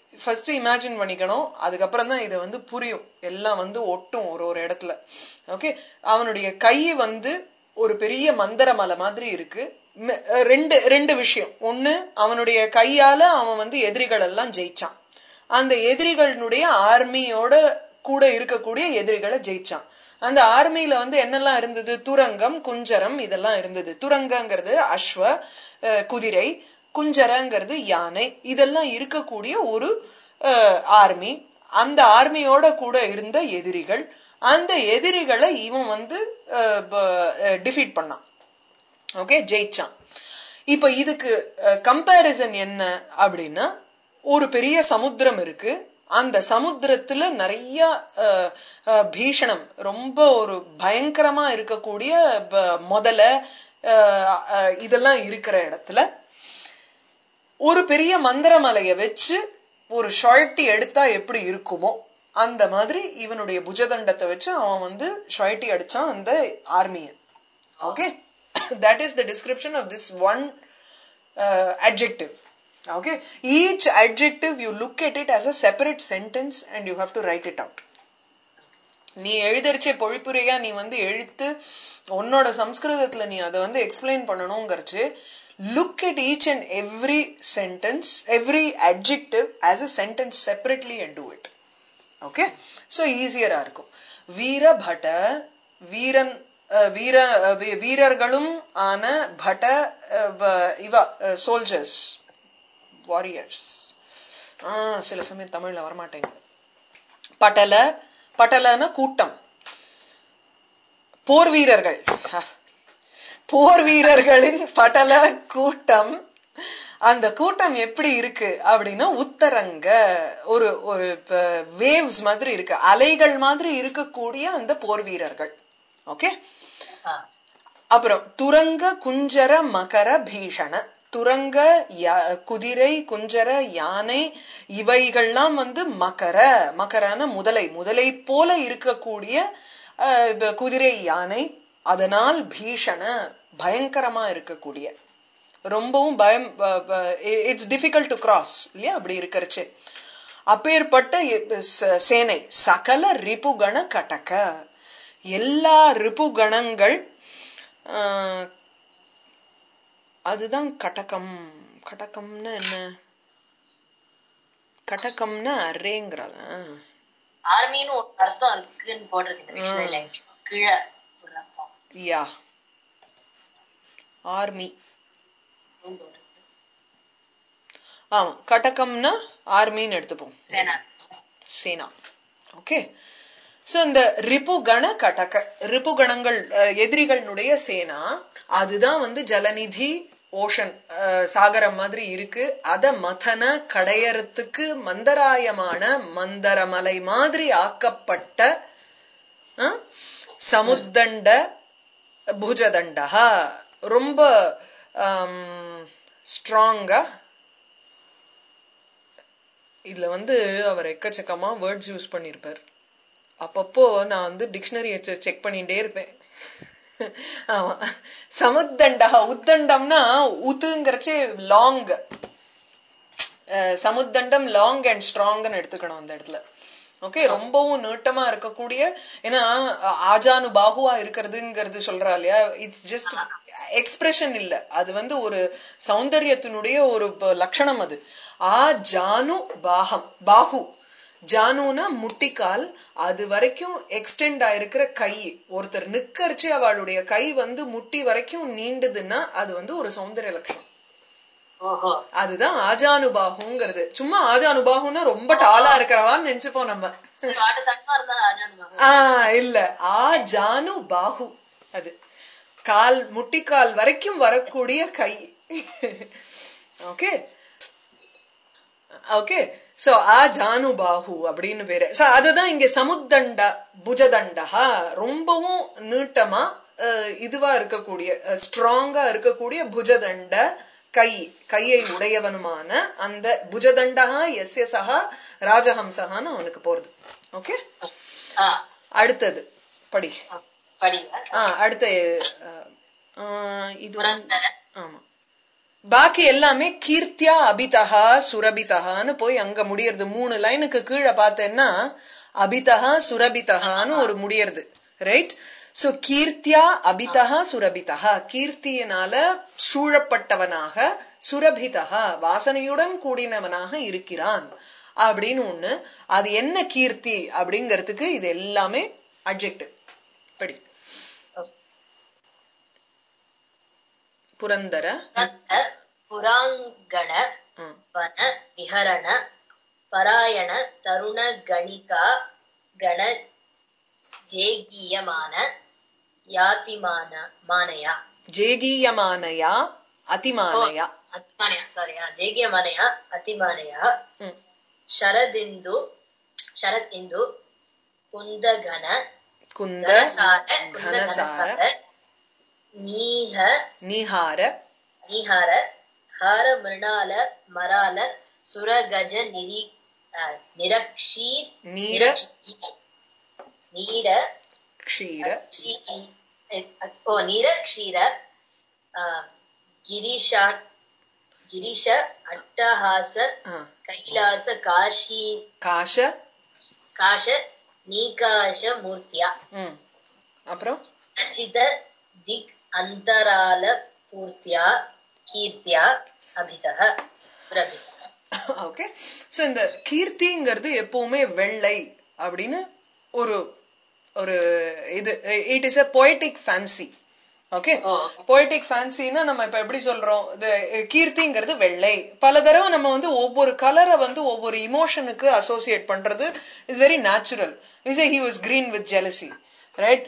ஃபர்ஸ்ட் இமேஜின் பண்ணிக்கணும் அதுக்கப்புறம் தான் இது வந்து புரியும் எல்லாம் வந்து ஒட்டும் ஒரு ஒரு இடத்துல ஓகே அவனுடைய கை வந்து ஒரு பெரிய மந்திர மலை மாதிரி இருக்கு ம- ரெண்டு ரெண்டு விஷயம் ஒண்ணு அவனுடைய கையால அவன் வந்து எதிரிகள் எல்லாம் ஜெயிச்சான் அந்த எதிரிகளுடைய ஆர்மியோட கூட இருக்கக்கூடிய எதிரிகளை ஜெயிச்சான் அந்த ஆர்மியில வந்து என்னெல்லாம் இருந்தது துரங்கம் குஞ்சரம் இதெல்லாம் இருந்தது துரங்கங்கிறது அஸ்வ அஹ், குதிரை குஞ்சரங்கிறது யானை இதெல்லாம் இருக்கக்கூடிய ஒரு ஆர்மி அந்த ஆர்மியோட கூட இருந்த எதிரிகள் அந்த எதிரிகளை இவன் வந்து டிஃபீட் பண்ணான் ஓகே ஜெயிச்சான் இப்ப இதுக்கு கம்பேரிசன் என்ன அப்படின்னா ஒரு பெரிய சமுத்திரம் இருக்கு அந்த சமுத்திரத்துல நிறைய அஹ், அஹ், பீஷணம் ரொம்ப ஒரு பயங்கரமா இருக்கக்கூடிய ப- முதல அஹ், அஹ், இதெல்லாம் இருக்கிற இடத்துல ஒரு பெரிய மந்திரமலைய வச்சு ஒரு ஷால்ட்டி எடுத்தா எப்படி இருக்குமோ அந்த மாதிரி இவனுடைய புஜதண்டத்தை வச்சு அவன் வந்து ஷால்ட்டி அடிச்சான் அந்த ஆர்மியை okay that is the description of this one uh, adjective okay each adjective you look at it as a separate sentence and you have to write it out நீ எழுதரிச்சே பொழிப்புரையா நீ வந்து எழுத்து உன்னோட சம்ஸ்கிருதத்துல நீ அதை வந்து எக்ஸ்பிளைன் பண்ணணுங்கிறச்சு look at each and every sentence every adjective as a sentence separately and do it okay so ஈஸியரா இருக்கும் வீரபட வீரன் அஹ், வீர அஹ், வீ- வீரர்களும் ஆன பட அஹ், வ- இவ சோல்ஜர்ஸ் வாரியர்ஸ் ஆஹ் சில சமயம் தமிழ்ல வரமாட்டேங்குது பட்டல பட்டலன கூட்டம் போர் வீரர்கள் ஹ. போர் வீரர்களின் பட்டல கூட்டம் அந்த கூட்டம் எப்படி இருக்கு அப்படின்னா உத்தரங்க ஒரு ஒரு வேவ்ஸ் மாதிரி இருக்கு அலைகள் மாதிரி இருக்கக்கூடிய அந்த போர் வீரர்கள் ஓகே ஆ. அப்புறம் துரங்க குஞ்சர மகர பீஷண துரங்க யா- குதிரை குஞ்சர யானை இவைகள்லாம் வந்து மகர மகரான முதலை முதலை போல இருக்கக்கூடிய அஹ், இப்ப குதிரை யானை அதனால் பீஷண பயங்கரமா இருக்கக்கூடிய ரொம்பவும் பயம் இட்ஸ் டிஃபிகல்ட் டு கிராஸ் இல்லையா அப்படி இருக்கறச்சு அப்பேற்பட்ட எ- ச- சேனை சகல ரிபுகண கடக எல்லா ரிபுகணங்கள் ஆஹ், அதுதான் கடகம் கடகம்னா என்ன கடகம்னா அரேங்கிறாங்க ஆர்மின்னு ஒரு அர்த்தம் இருக்குன்னு போட்டிருக்கு இந்த டிக்ஷனரியில கீழே ஒரு அர்த்தம் யா ஆர்மி ம் போட்டிருக்கு. ஆமா கடகம்னா ஆர்மின்னு எடுத்துப்போம் சேனா சேனா ஓகே சோ இந்த ரிபுகண கடக ரிபுகணங்கள் அஹ், எதிரிகளுடைய சேனா அதுதான் வந்து ஜலநிதி ஓஷன் சாகரம் மாதிரி இருக்கு அத மதன கடையறத்துக்கு மந்தராயமான மந்தரமலை மாதிரி ஆக்கப்பட்ட அஹ், சமுத்தண்ட புஜதண்டா ரொம்ப ஸ்ட்ராங்கா இதுல வந்து அவர் எக்கச்சக்கமா வேர்ட்ஸ் யூஸ் பண்ணிருப்பார் அப்பப்போ நான் வந்து டிக்ஷனரியை செக் பண்ணிட்டே இருப்பேன் ஆமா சமுத்தண்டா உத்தண்டம்னா உத்துங்கிறச்சு லாங் சமுத்தண்டம் லாங் அண்ட் ஸ்ட்ராங்னு எடுத்துக்கணும் அந்த இடத்துல ஓகே ரொம்பவும் நீட்டமா இருக்கக்கூடிய ஏன்னா ஆஜானு பாகுவா இருக்கிறதுங்கிறது சொல்றா இல்லையா இட்ஸ் ஜஸ்ட் எக்ஸ்பிரஷன் இல்ல அது வந்து ஒரு சௌந்தரியத்தினுடைய ஒரு ப- லட்சணம் அது ஆ ஜானு பாகம் பாகு ஜானுனா முட்டிக்கால் அது வரைக்கும் எக்ஸ்டெண்ட் ஆயிருக்கிற கை ஒருத்தர் நிக்கரிச்சு அவளுடைய கை வந்து முட்டி வரைக்கும் நீண்டுதுன்னா அது வந்து ஒரு சௌந்தரிய லட்சணம் ஓஹோ அதுதான் ஆஜானுபாகுங்கிறது சும்மா ஆஜானுபாகுன்னா ரொம்ப டாலா இருக்கிறவான்னு நினைச்சுப்போம் நம்ம சரி வாட்ட சட்டமா இருந்தா ராஜான்னு ஆ இல்ல ஆ ஜானு பாகு அது கால் முட்டிக்கால் வரைக்கும் வரக்கூடிய கை ஓகே ஓகே சோ ஆ ஜானு பாகு அப்படின்னு பேரு சோ அதுதான் இங்க சமுத்தண்ட புஜதண்டா ரொம்பவும் நீட்டமா அஹ், இதுவா இருக்கக்கூடிய ஸ்ட்ராங்கா இருக்கக்கூடிய புஜதண்ட கை கையை உடையவனுமான அந்த புஜதண்டா எஸ்ய சஹா ராஜஹம்சகான்னு அவனுக்கு போறது ஓகே ஆ அடுத்தது படி படிங்க ஆ அடுத்த அஹ், ஆஹ், இது வந்து- புரந்தர ஆமா பாக்கி எல்லாமே கீர்த்தியா அபிதஹா சுரபிதஹான்னு போய் அங்க முடியறது மூணு லைனுக்கு கீழே பார்த்தேன்னா அபிதஹா சுரபிதஹான்னு ஒரு முடியறது ரைட் சோ கீர்த்தியா அபிதஹா சுரபிதஹா கீர்த்தியினால சூழப்பட்டவனாக சுரபிதஹா வாசனையுடன் கூடினவனாக இருக்கிறான் அப்படின்னு ஒண்ணு அது என்ன கீர்த்தி அப்படிங்கறதுக்கு இது எல்லாமே அட்ஜெக்டிவ் படி புரந்தர தத்த புராங்கண ம், வன விஹரண பராயண தருண கணிகா கண ஜேகீயமான யாதிமான மானயா ஜேகீயமானயா அதிமானயா அத்திமானயா சாரி ஜேகியமானயா அத்திமானயா ம், ಶರದಿಂದು ಶರತ್ ಇಂದು ಕುಂದಘನ குந்த ಘನಸಾರ ಘನಸಾರ ಘನಸಾರ ನೀಹ நிஹார ನಿಹಾರ ಹಾರ ಮೃಣಾಲ ಮರಾಲ ಸುರಗಜ ನಿರಿ ಆ, ನಿರಕ್ಷೀ நீர ನೀರ க்ஷீர ಕ್ಷೀ- ಓ ನೀರ ಕ್ಷೀರ ಆ, ಗಿರೀಶ ಗಿರೀಶ ಅಟ್ಟಹಾಸ ஆ, ಕೈಲಾಸ ಕಾಶಿ காஷ ಕಾಶ ನೀಕಾಶ ಮೂರ್ತಿಯ ம் அப்புறம் ಖಚಿತ ದಿಕ್ ಅಂತರಾಲ ಪೂರ್ತ್ಯ ಕೀರ್ತ್ಯ ಅಭಿತಃ ಸುರಭಿತಃ ஓகே சோ இந்த கீர்த்திங்கிறது எப்பவுமே வெள்ளை அப்படின்னு ஒரு ஒரு இது it is a poetic fancy okay ஓ poetic fancyனா நம்ம இப்ப எப்படி சொல்றோம் இது கீர்த்திங்கிறது வெள்ளை பல தடவை நம்ம வந்து ஒவ்வொரு கலரை வந்து ஒவ்வொரு இமோஷனுக்கு அசோசியேட் பண்றது is very natural is he was green with jealousy right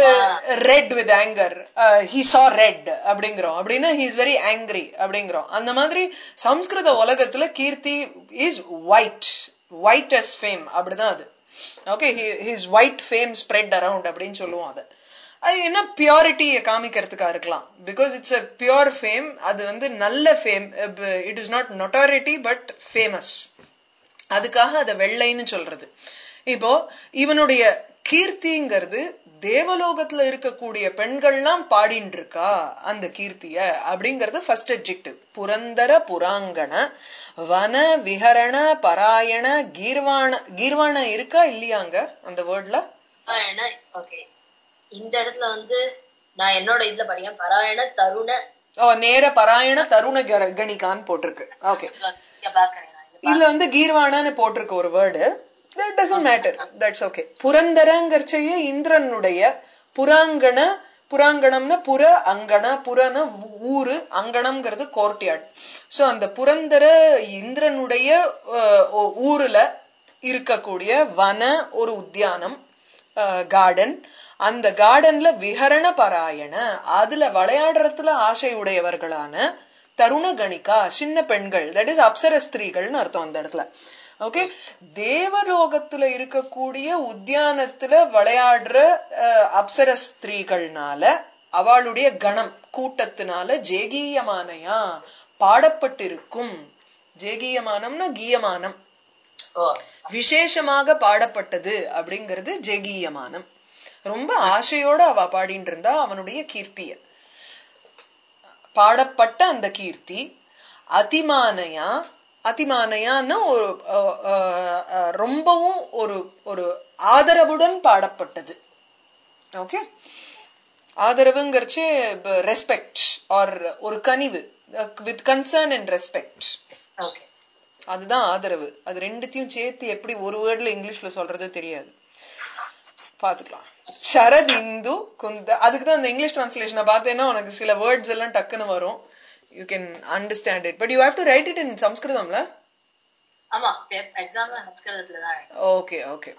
red with anger he saw red அப்படிங்கிறோம் அப்படின்னா ஹி இஸ் வெரி ஆங்கிரி அப்படிங்கிறோம் அந்த மாதிரி சம்ஸ்கிருத உலகத்துல கீர்த்தி is white white as fame அப்படிதான் அது okay his white fame spread around அப்படின்னு சொல்லுவோம் அதை அது என்ன பியூரிட்டியை காமிக்கிறதுக்கா இருக்கலாம் because it's a pure fame அது வந்து நல்ல fame it is not notoriety but famous அதுக்காக அதை வெள்ளைன்னு சொல்றது இப்போ இவனுடைய கீர்த்திங்கிறது தேவலோகத்துல இருக்கக்கூடிய பெண்கள்லாம் பாடின்னு இருக்கா அந்த கீர்த்திய அப்படிங்கறது ஃபர்ஸ்ட் அட்ஜெக்டிவ் புரந்தர புராங்கண வன விஹரண பராயண கீர்வாண கீர்வாண இருக்கா இல்லையாங்க அந்த வேர்ட்ல பாராயண ஓகே இந்த இடத்துல வந்து நான் என்னோட இதுல படிக்கிறேன் பாராயண தருண ஓ நேர பராயண தருண கர- கணிகான்னு போட்டிருக்கு ஓகே இங்க பாக்குறேன் நான் இது. இதுல வந்து கீர்வாணான்னு போட்டிருக்கு ஒரு word that doesn't matter that's okay புரந்தரங்கர்ச்சைய இந்திரனுடைய புராங்கண புராங்கணம்னா புற அங்கண புறன ஊரு அங்கணம்ங்கிறது கோர்ட்யார்ட் சோ அந்த புரந்தர இந்திரனுடைய அஹ், ஒ- ஊர்ல இருக்கக்கூடிய வன ஒரு உத்தியானம் கார்டன் அந்த கார்டன்ல விஹரண பாராயண அதுல விளையாடுறதுல ஆசை உடையவர்களான தருண கணிகா சின்ன பெண்கள் தட் இஸ் அப்சர ஸ்திரீகள்னு அர்த்தம் அந்த இடத்துல ஓகே தேவலோகத்துல இருக்கக்கூடிய உத்தியானத்துல விளையாடுற அஹ், அப்சர ஸ்திரீகள்னால அவளுடைய கணம் கூட்டத்தினால ஜேகீயமானையா பாடப்பட்டிருக்கும் ஜேகீயமானம்னா கீயமானம் ஓ விசேஷமாக பாடப்பட்டது அப்படிங்கிறது ஜெகீயமானம் ரொம்ப ஆசையோட அவ பாடிட்டு இருந்தா அவனுடைய கீர்த்திய பாடப்பட்ட அந்த கீர்த்தி அதிமானையா அதிமானையான்னா ஒரு அஹ், அஹ், அஹ், ரொம்பவும் ஒரு ஒரு ஆதரவுடன் பாடப்பட்டது ஓகே ஆதரவுங்கிறச்சு ரெஸ்பெக்ட் ஆர் ஒரு கனிவு with concern and respect okay அதுதான் ஆதரவு அது ரெண்டுத்தையும் சேர்த்து எப்படி ஒரு வேர்ட்ல இங்கிலீஷ்ல சொல்றது தெரியாது பாத்துக்கலாம் ஷரத் இந்து குந்த அதுக்கு தான் அந்த இங்கிலீஷ் டிரான்ஸ்லேஷனை பார்த்தேன்னா உனக்கு சில வேர்ட்ஸ் எல்லாம் டக்குன்னு வரும் you can understand it but you have to write it in சம்ஸ்கிருதம்ல ஆமா எக்ஸாம்ல சம்ஸ்கிருதத்துல தான் ஓகே ஓகே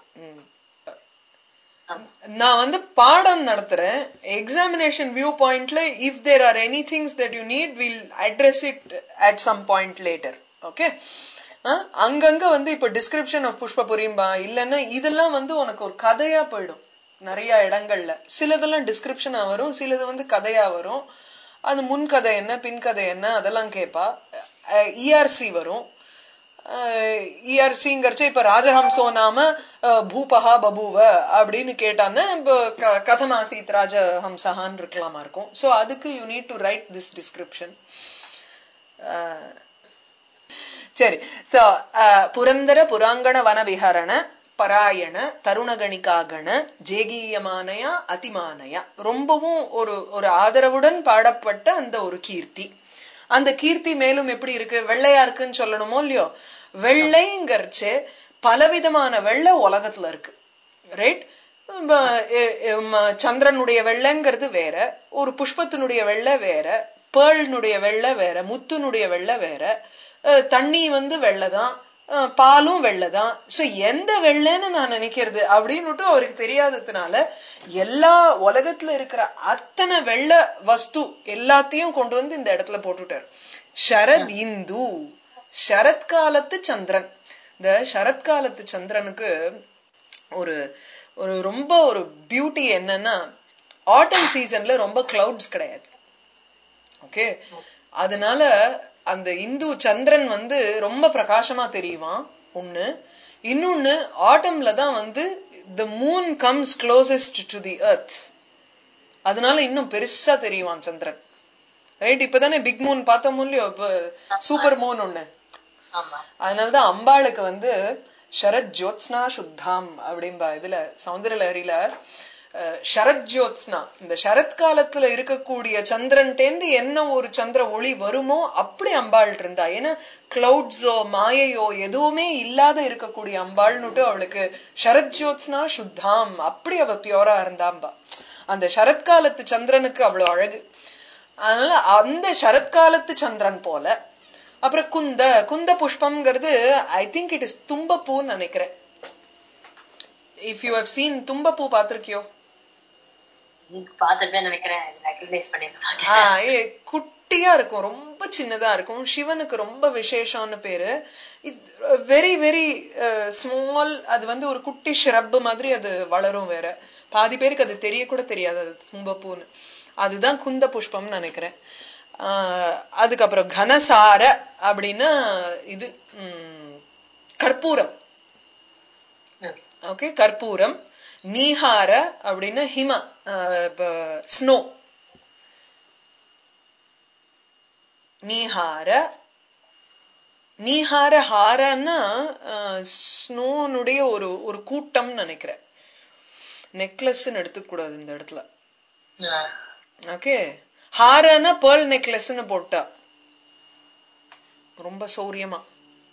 நான் வந்து பாடம் நடத்துறேன் எக்ஸாமினேஷன் வியூ பாயிண்ட்ல if there are any things that you need will address it at some point later okay அங்கங்க வந்து இப்ப டிஸ்கிரிப்ஷன் ஆஃப் புஷ்ப புரியும்பா இல்லைன்னா இதெல்லாம் வந்து உனக்கு ஒரு கதையா போயிடும் நிறைய இடங்கள்ல சிலதெல்லாம் டிஸ்கிரிப்ஷனா வரும் சிலது வந்து கதையா வரும் அது முன் கதை என்ன பின் கதை என்ன அதெல்லாம் கேட்பா இஆர்சி வரும் இஆர்சிங்கிறச்ச இப்ப ராஜஹம்சோ நாம அஹ், பூபஹா பபுவ அப்படின்னு கேட்டான்னா இப்ப க- கதமாசீத் ராஜஹம்சஹான்னு இருக்கலாமா இருக்கும் சோ அதுக்கு you need to write this description ah, சரி சோ புரந்தர புராங்கண வன விஹரண பராயண தருணகணிகாகண ஜேகீயமானயா அதிமானயா ரொம்பவும் ஒரு ஒரு ஆதரவுடன் பாடப்பட்ட அந்த ஒரு கீர்த்தி அந்த கீர்த்தி மேலும் எப்படி இருக்கு வெள்ளையா இருக்குன்னு சொல்லணுமோ இல்லையோ வெள்ளைங்கிறச்சு பலவிதமான வெள்ளை உலகத்துல இருக்கு ரைட் சந்திரனுடைய வெள்ளைங்கிறது வேற ஒரு புஷ்பத்தினுடைய வெள்ளை வேற பேர்னுடைய வெள்ளை வேற முத்துனுடைய வெள்ளை வேற அஹ் தண்ணி வந்து வெள்ளைதான் அஹ் பாலும் வெள்ளைதான் சோ எந்த வெள்ளைன்னு நான் நினைக்கிறது அப்படின்னுட்டு அவருக்கு தெரியாததுனால எல்லா உலகத்துல இருக்கிற அத்தனை வெள்ளை வஸ்து எல்லாத்தையும் கொண்டு வந்து இந்த இடத்துல போட்டுட்டார் ஷரத் இந்து சரத்காலத்து சந்திரன் இந்த சரத்காலத்து சந்திரனுக்கு ஒரு ஒரு ரொம்ப ஒரு பியூட்டி என்னன்னா ஆட்டம் சீசன்ல ரொம்ப கிளவுட்ஸ் கிடையாது ஓகே அதனால அந்த இந்து சந்திரன் வந்து ரொம்ப பிரகாசமா தெரியுவான் ஒண்ணு இன்னொன்னு ஆட்டம்ல தான் வந்து the moon comes closest to the earth அதனால இன்னும் பெருசா தெரியுவான் சந்திரன் ரைட் இப்பதானே பிக் மூன் பார்த்தோம் இல்லையோ இப்ப சூப்பர் மூன் ஒண்ணு ஆமா அதனாலதான் அம்பாளுக்கு வந்து ஷரத் ஜோத்ஸ்னா சுத்தாம் அப்படிம்பா இதுல சௌந்தரலஹரியில அஹ், ஷரத் ஜோத்ஸ்னா இந்த ஷரத் காலத்துல இருக்கக்கூடிய சந்திரன்டேந்து என்ன ஒரு சந்திர ஒளி வருமோ அப்படி அம்பாள் இருந்தா ஏன்னா கிளவுட்ஸோ மாயையோ எதுவுமே இல்லாத இருக்கக்கூடிய அம்பாள்னுட்டு அவளுக்கு ஷரத் ஜோத்ஸ்னா சுத்தாம் அப்படி அவ பியூரா இருந்தாம்பா அந்த சரத்காலத்து சந்திரனுக்கு அவ்வளவு அழகு அதனால அந்த சரத்காலத்து சந்திரன் போல அப்புறம் குந்த குந்த புஷ்பம்ங்கிறது ஐ திங்க் இட் இஸ் தும்பப்பூன்னு நினைக்கிறேன் இஃப் யூ ஹவ் சீன் தும்பப்பூ பார்த்திருக்கியோ பார்த்துப்பே நினைக்கிறேன் ரெக்கக்னைஸ் பண்ணிருக்காங்க ஆஹ் ஏ, குட்டியா இருக்கும் ரொம்ப சின்னதா இருக்கும் சிவனுக்கு ரொம்ப விசேஷம்னு பேரு வெரி வெரி ஸ்மால் அது வந்து ஒரு குட்டி ஷ்ரப் மாதிரி அது வளரும் வேற பாதி பேருக்கு அது தெரிய கூட தெரியாது அது தும்பப்பூன்னு அதுதான் குந்த புஷ்பம்னு நினைக்கிறேன் ஆஹ் அதுக்கப்புறம் கனசார அப்படின்னா இது ம், கற்பூரம் Okay. ஓகே கற்பூரம் நீஹார அப்படின்னா ஹிம ஸ்னோ நீஹார நீஹார ஹாரன்னா ஸ்னோனுடைய ஒரு ஒரு கூட்டம் நினைக்கிறேன் நெக்லஸ்ன்னு எடுத்துக்கூடாது இந்த இடத்துல ஆ. ஓகே ஹாரன்னா பேர்ல் நெக்லஸ்ன்னு போட்டா ரொம்ப சௌரியமா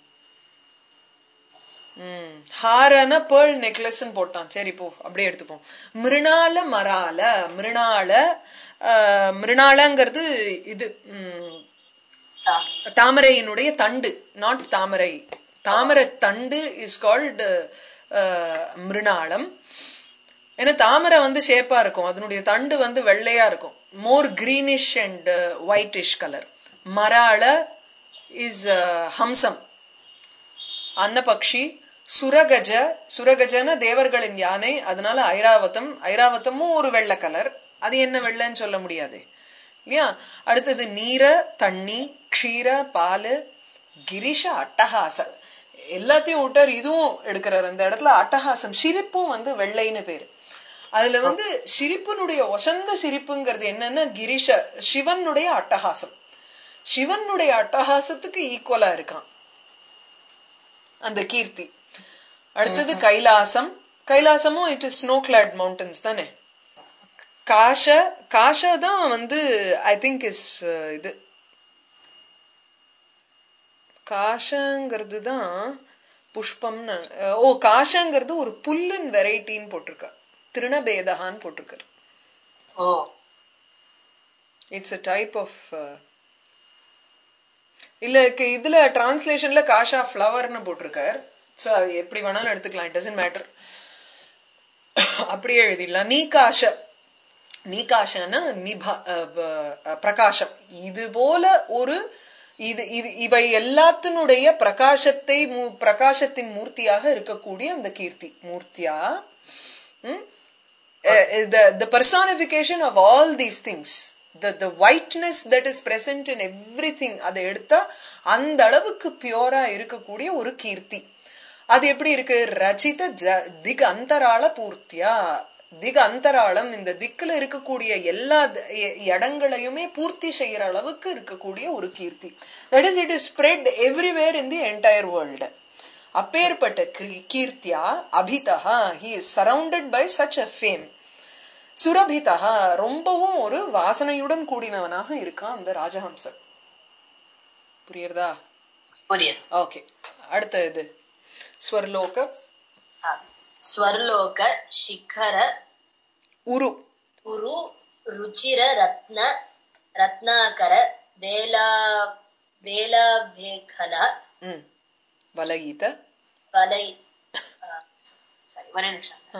ம் ஹாரன பேர்ல் நெக்லஸ்ன்னு போட்டான் சரி போ அப்படியே எடுத்துப்போம் மிருணால மரால மிருணால ஆஹ், மிருணாலங்கிறது இது ம், ஆ. தாமரையினுடைய தண்டு நாட் தாமரை தாமரை தண்டு இஸ் கால்டு மிருணாளம் ஏன்னா தாமரை வந்து ஷேப்பா இருக்கும் அதனுடைய தண்டு வந்து வெள்ளையா இருக்கும் more greenish and whitish colour மராள இஸ் ஹம்சம் அன்னபக்ஷி சுரகஜ சுரகஜன தேவர்களின் யானை அதனால ஐராவதம் ஐராவதமும் ஒரு வெள்ளை கலர் அது என்ன வெள்ளைன்னு சொல்ல முடியாது இல்லையா அடுத்தது நீர தண்ணி க்ஷீர பாலு கிரிஷ அட்டஹாச எல்லாத்தையும் விட்டார் இதுவும் எடுக்கிறார் அந்த இடத்துல அட்டஹாசம் சிரிப்பும் வந்து வெள்ளைன்னு பேரு அதுல வந்து சிரிப்பினுடைய ஒசந்த சிரிப்புங்கிறது என்னன்னா கிரிஷ சிவனுடைய அட்டஹாசம் சிவனுடைய அட்டஹாசத்துக்கு ஈக்குவலா இருக்கான் அந்த கீர்த்தி அடுத்தது கைலாசம் கைலாசமும் it is snow clad mountains தானே காஷ காஷ தான் வந்து ஐ திங்க் இஸ் இது காஷங்கிறது தான் புஷ்பம்னு அஹ், ஓ காஷங்கிறது ஒரு புல்லுன் வெரைட்டின்னு போட்டிருக்கா திருணபேதகான்னு போட்டிருக்காரு ஓ இட்ஸ் அ டைப் ஆஃப் இல்ல க- இதுல டிரான்ஸ்லேஷன்ல காஷா ஃப்ளவர்னு போட்டிருக்கார் சோ அது எப்படி வேணாலும் எடுத்துக்கலாம் இட் டசன்ட் மேட்டர் அப்படியே எழுதிடலாம் நீகாஷ நீகாஷன்னா நிபா அஹ், ப- அஹ், பிரகாசம் இது போல ஒரு இது இது இவை எல்லாத்தினுடைய பிரகாசத்தை மூ- பிரகாசத்தின் மூர்த்தியாக இருக்கக்கூடிய அந்த கீர்த்தி மூர்த்தியா ம்? uh, the the personification of all these things the the whiteness that is present in everything அதை எடுத்தா அந்த அளவுக்கு பியூரா இருக்கக்கூடிய ஒரு கீர்த்தி அது எப்படி இருக்கு ரச்சித ஜ- திக் அந்தராள பூர்த்தியா திக அந்தராளம் இந்த திக்குல இருக்கக்கூடிய எல்லா த- எ- இடங்களையுமே பூர்த்தி செய்யற அளவுக்கு இருக்கக்கூடிய ஒரு கீர்த்தி that is it is spread everywhere in the entire world அப்பேற்பட்ட கீ- கீர்த்தியா அபிதா he is surrounded by such a fame சுரபிதா ரொம்பவும் ஒரு வாசனையுடன் கூடினவனாக இருக்கான் அந்த ராஜஹம்சன் புரியுறதா புரியுது ஓகே அடுத்த இது ஸ்வர்லோக ஆ. ஸ்வர்லோக சிகர உரு குரு ருச்சிர ரத்ன ரத்னாகர வேலா வேலாபேகல ம் வலயித வலை சாரி ஒரே நிமிஷம் ஆ,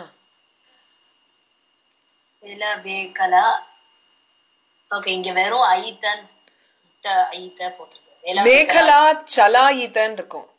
வேலாபேகலா ஓகே இங்க வெறும் ஐத்தன் இத்த ஐத்த போட்டிருக்கு வேலாபேகலா மேகலா சலாயிதன்னு இருக்கும்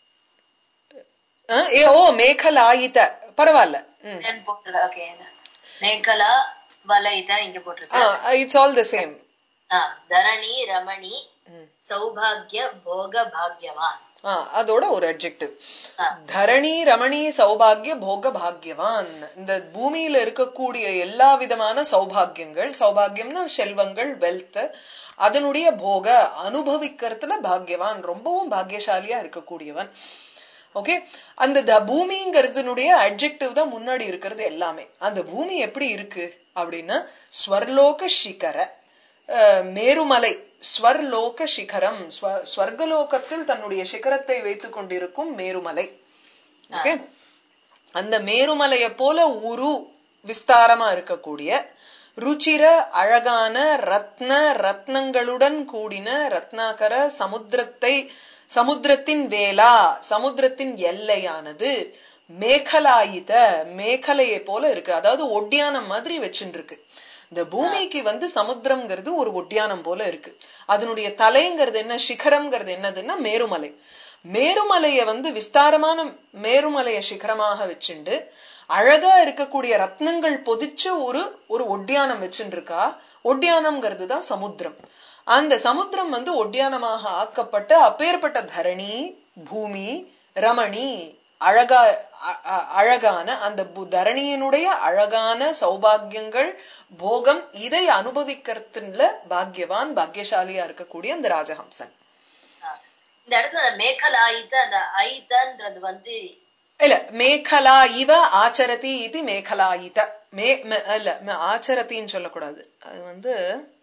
ஆ, ஏ ஓ மேகலாயித பரவாயில்ல ம் போட்டிருக்கு ஓகே மேகலா வலைத இங்க போட்டிருக்கு இட்ஸ் ஆல் த சேம் ஆ, தரணி ரமணி சௌபாகிய போக பாக்யவான் அதோட ஒரு அட்ஜெக்டிவ் ஆ, தரணி ரமணி சௌபாகிய போக பாக்யவான் இந்த பூமியில இருக்கக்கூடிய எல்லா விதமான சௌபாகியங்கள் சௌபாகியம்னா செல்வங்கள் வெல்த் அதனுடைய போக அனுபவிக்கிறதுல பாக்யவான் ரொம்பவும் பாக்கியசாலியா இருக்கக்கூடியவன் ஓகே அந்த த- பூமிங்கிறதுனுடைய அட்ஜெக்டிவ் தான் முன்னாடி இருக்கிறது எல்லாமே அந்த பூமி எப்படி இருக்கு அப்படின்னா ஸ்வர்லோக சிகர அஹ், மேருமலை ஸ்வர்லோக சிகரம் ஸ்வ- ஸ்வர்கலோகத்தில் தன்னுடைய சிகரத்தை வைத்துக் கொண்டிருக்கும் மேருமலை ஓகே அந்த மேருமலையை போல உரு விஸ்தாரமா இருக்கக்கூடிய ருச்சிர அழகான ரத்ன ரத்னங்களுடன் கூடின ரத்னாகர சமுத்திரத்தை சமுத்திரத்தின் வேலா சமுத்திரத்தின் எல்லையானது மேகலாயித மேகலையை போல இருக்கு அதாவது ஒட்டியானம் மாதிரி வச்சுட்டு இருக்கு இந்த பூமிக்கு வந்து சமுத்திரம்ங்கிறது ஒரு ஒட்டியானம் போல இருக்கு அதனுடைய தலைங்கிறது என்ன சிகரம்ங்கிறது என்னதுன்னா மேருமலை மேருமலைய வந்து விஸ்தாரமான மேருமலைய சிகரமாக வச்சுண்டு அழகா இருக்கக்கூடிய ரத்னங்கள் பொதிச்ச ஒரு ஒரு ஒட்டியானம் வச்சுட்டு இருக்கா ஒட்டியானம்ங்கிறது தான் சமுத்திரம் அந்த சமுத்திரம் வந்து ஒட்டியானமாக ஆக்கப்பட்ட அப்பேற்பட்ட தரணி பூமி ரமணி அழகா அ- அ- அழகான அந்த பு- தரணியினுடைய அழகான சௌபாகியங்கள் போகம் இதை அனுபவிக்கிறதுல பாக்யவான் பாக்கியசாலியா இருக்கக்கூடிய அந்த ராஜஹம்சன் ஆ. இந்த இடத்துல அந்த மேகலா ஐத்த அந்த ஐத்தன்றது வந்து இல்ல மேகலா இவ ஆச்சரதி இது மேகலாயித மே ம- இல்ல ம- ஆச்சரத்தின்னு சொல்லக்கூடாது அது வந்து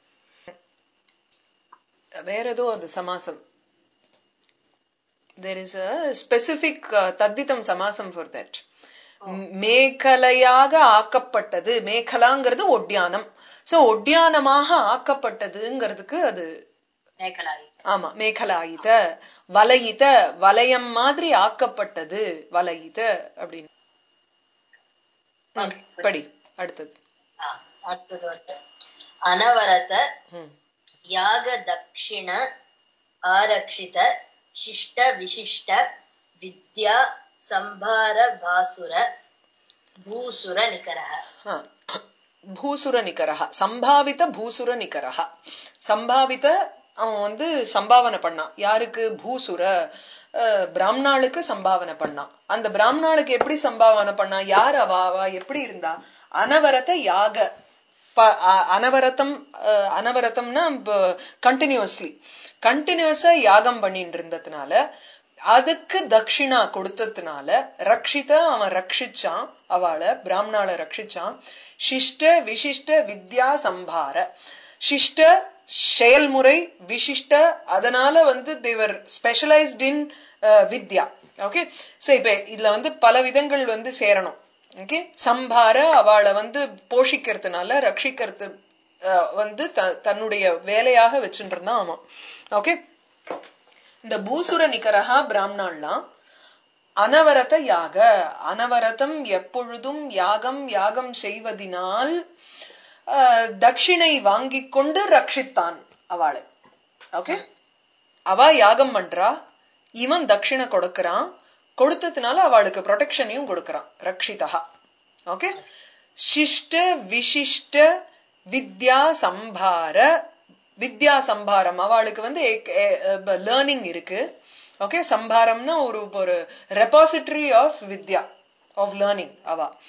வேற ஏதோ அது சமாசம் there is a specific uh, தத்திதம் சமாசம் for that மேகலையாக ஆக்கப்பட்டது மேகலாங்கிறது ஒட்டியானம் சோ ஒட்டியானமாக ஆக்கப்பட்டதுங்கிறதுக்கு அது மேகலா ஆமா மேகலாயித வலயித வலயம் மாதிரி ஆக்கப்பட்டது வலயித அப்படின்னு ம், Okay. படி அடுத்தது ஆ, அடுத்தது வந்து அனவரத ம். யாக தக்ஷிண ஆரக்ஷித சிஷ்ட விசிஷ்ட வித்யா சம்பார பாசுர பூசுர நிகரஹ ஆ. பூசுர நிகரஹ சம்பாவித பூசுர நிகரஹ சம்பாவித அவன் வந்து சம்பாவனை பண்ணான் யாருக்கு பூசுர அஹ், பிராமணாளுக்கு சம்பாவனை பண்ணான் அந்த பிராமணாளுக்கு எப்படி சம்பாவனை பண்ணான் யார் அவ அவ எப்படி இருந்தா அனவரத யாக ப- அ- அனவரதம் அஹ், அனவரதம்னா கண்டினியூஸ்லி கண்டினியூஸா யாகம் பண்ணிட்டு இருந்ததுனால அதுக்கு தட்சிணா கொடுத்ததுனால ரக்ஷித அவன் ரட்சிச்சான் அவளை பிராமணால ரட்சிச்சான் சிஷ்ட விசிஷ்ட வித்யா சம்பார சிஷ்ட செயல்முறை விசிஷ்ட அதனால வந்து தேவர் ஸ்பெஷலைஸ்ட் இன் வித்யா ஓகே சோ இப்ப இதுல வந்து பல விதங்கள் வந்து சேரணும் ஓகே சம்பார அவளை வந்து போஷிக்கிறதுனால ரட்சிக்கிறது அஹ், வந்து த- தன்னுடைய வேலையாக வச்சுட்டு இருந்தான் அவன் ஓகே இந்த பூசுர நிகரஹா பிராமணாலாம் அனவரத யாக அனவரதம் எப்பொழுதும் யாகம் யாகம் செய்வதினால் ஆஹ், தட்சிணை வாங்கிக் கொண்டு ரட்சித்தான் அவளை ஓகே அவ யாகம் பண்றா இவன் தட்சிணை கொடுக்கறான் கொடுத்ததுனால அவளுக்கு ப்ரொடெக்ஷனையும் கொடுக்கறான் ரக்ஷிதா ஓகே சிஷ்ட விசிஷ்ட வித்யா சம்பார வித்யா சம்பாரம் அவளுக்கு வந்து லேர்னிங் இருக்கு ஓகே சம்பாரம்னா ஒரு ஒரு ரெபாசிட்டரி ஆஃப் வித்யா ஆஃப் லேர்னிங் அவ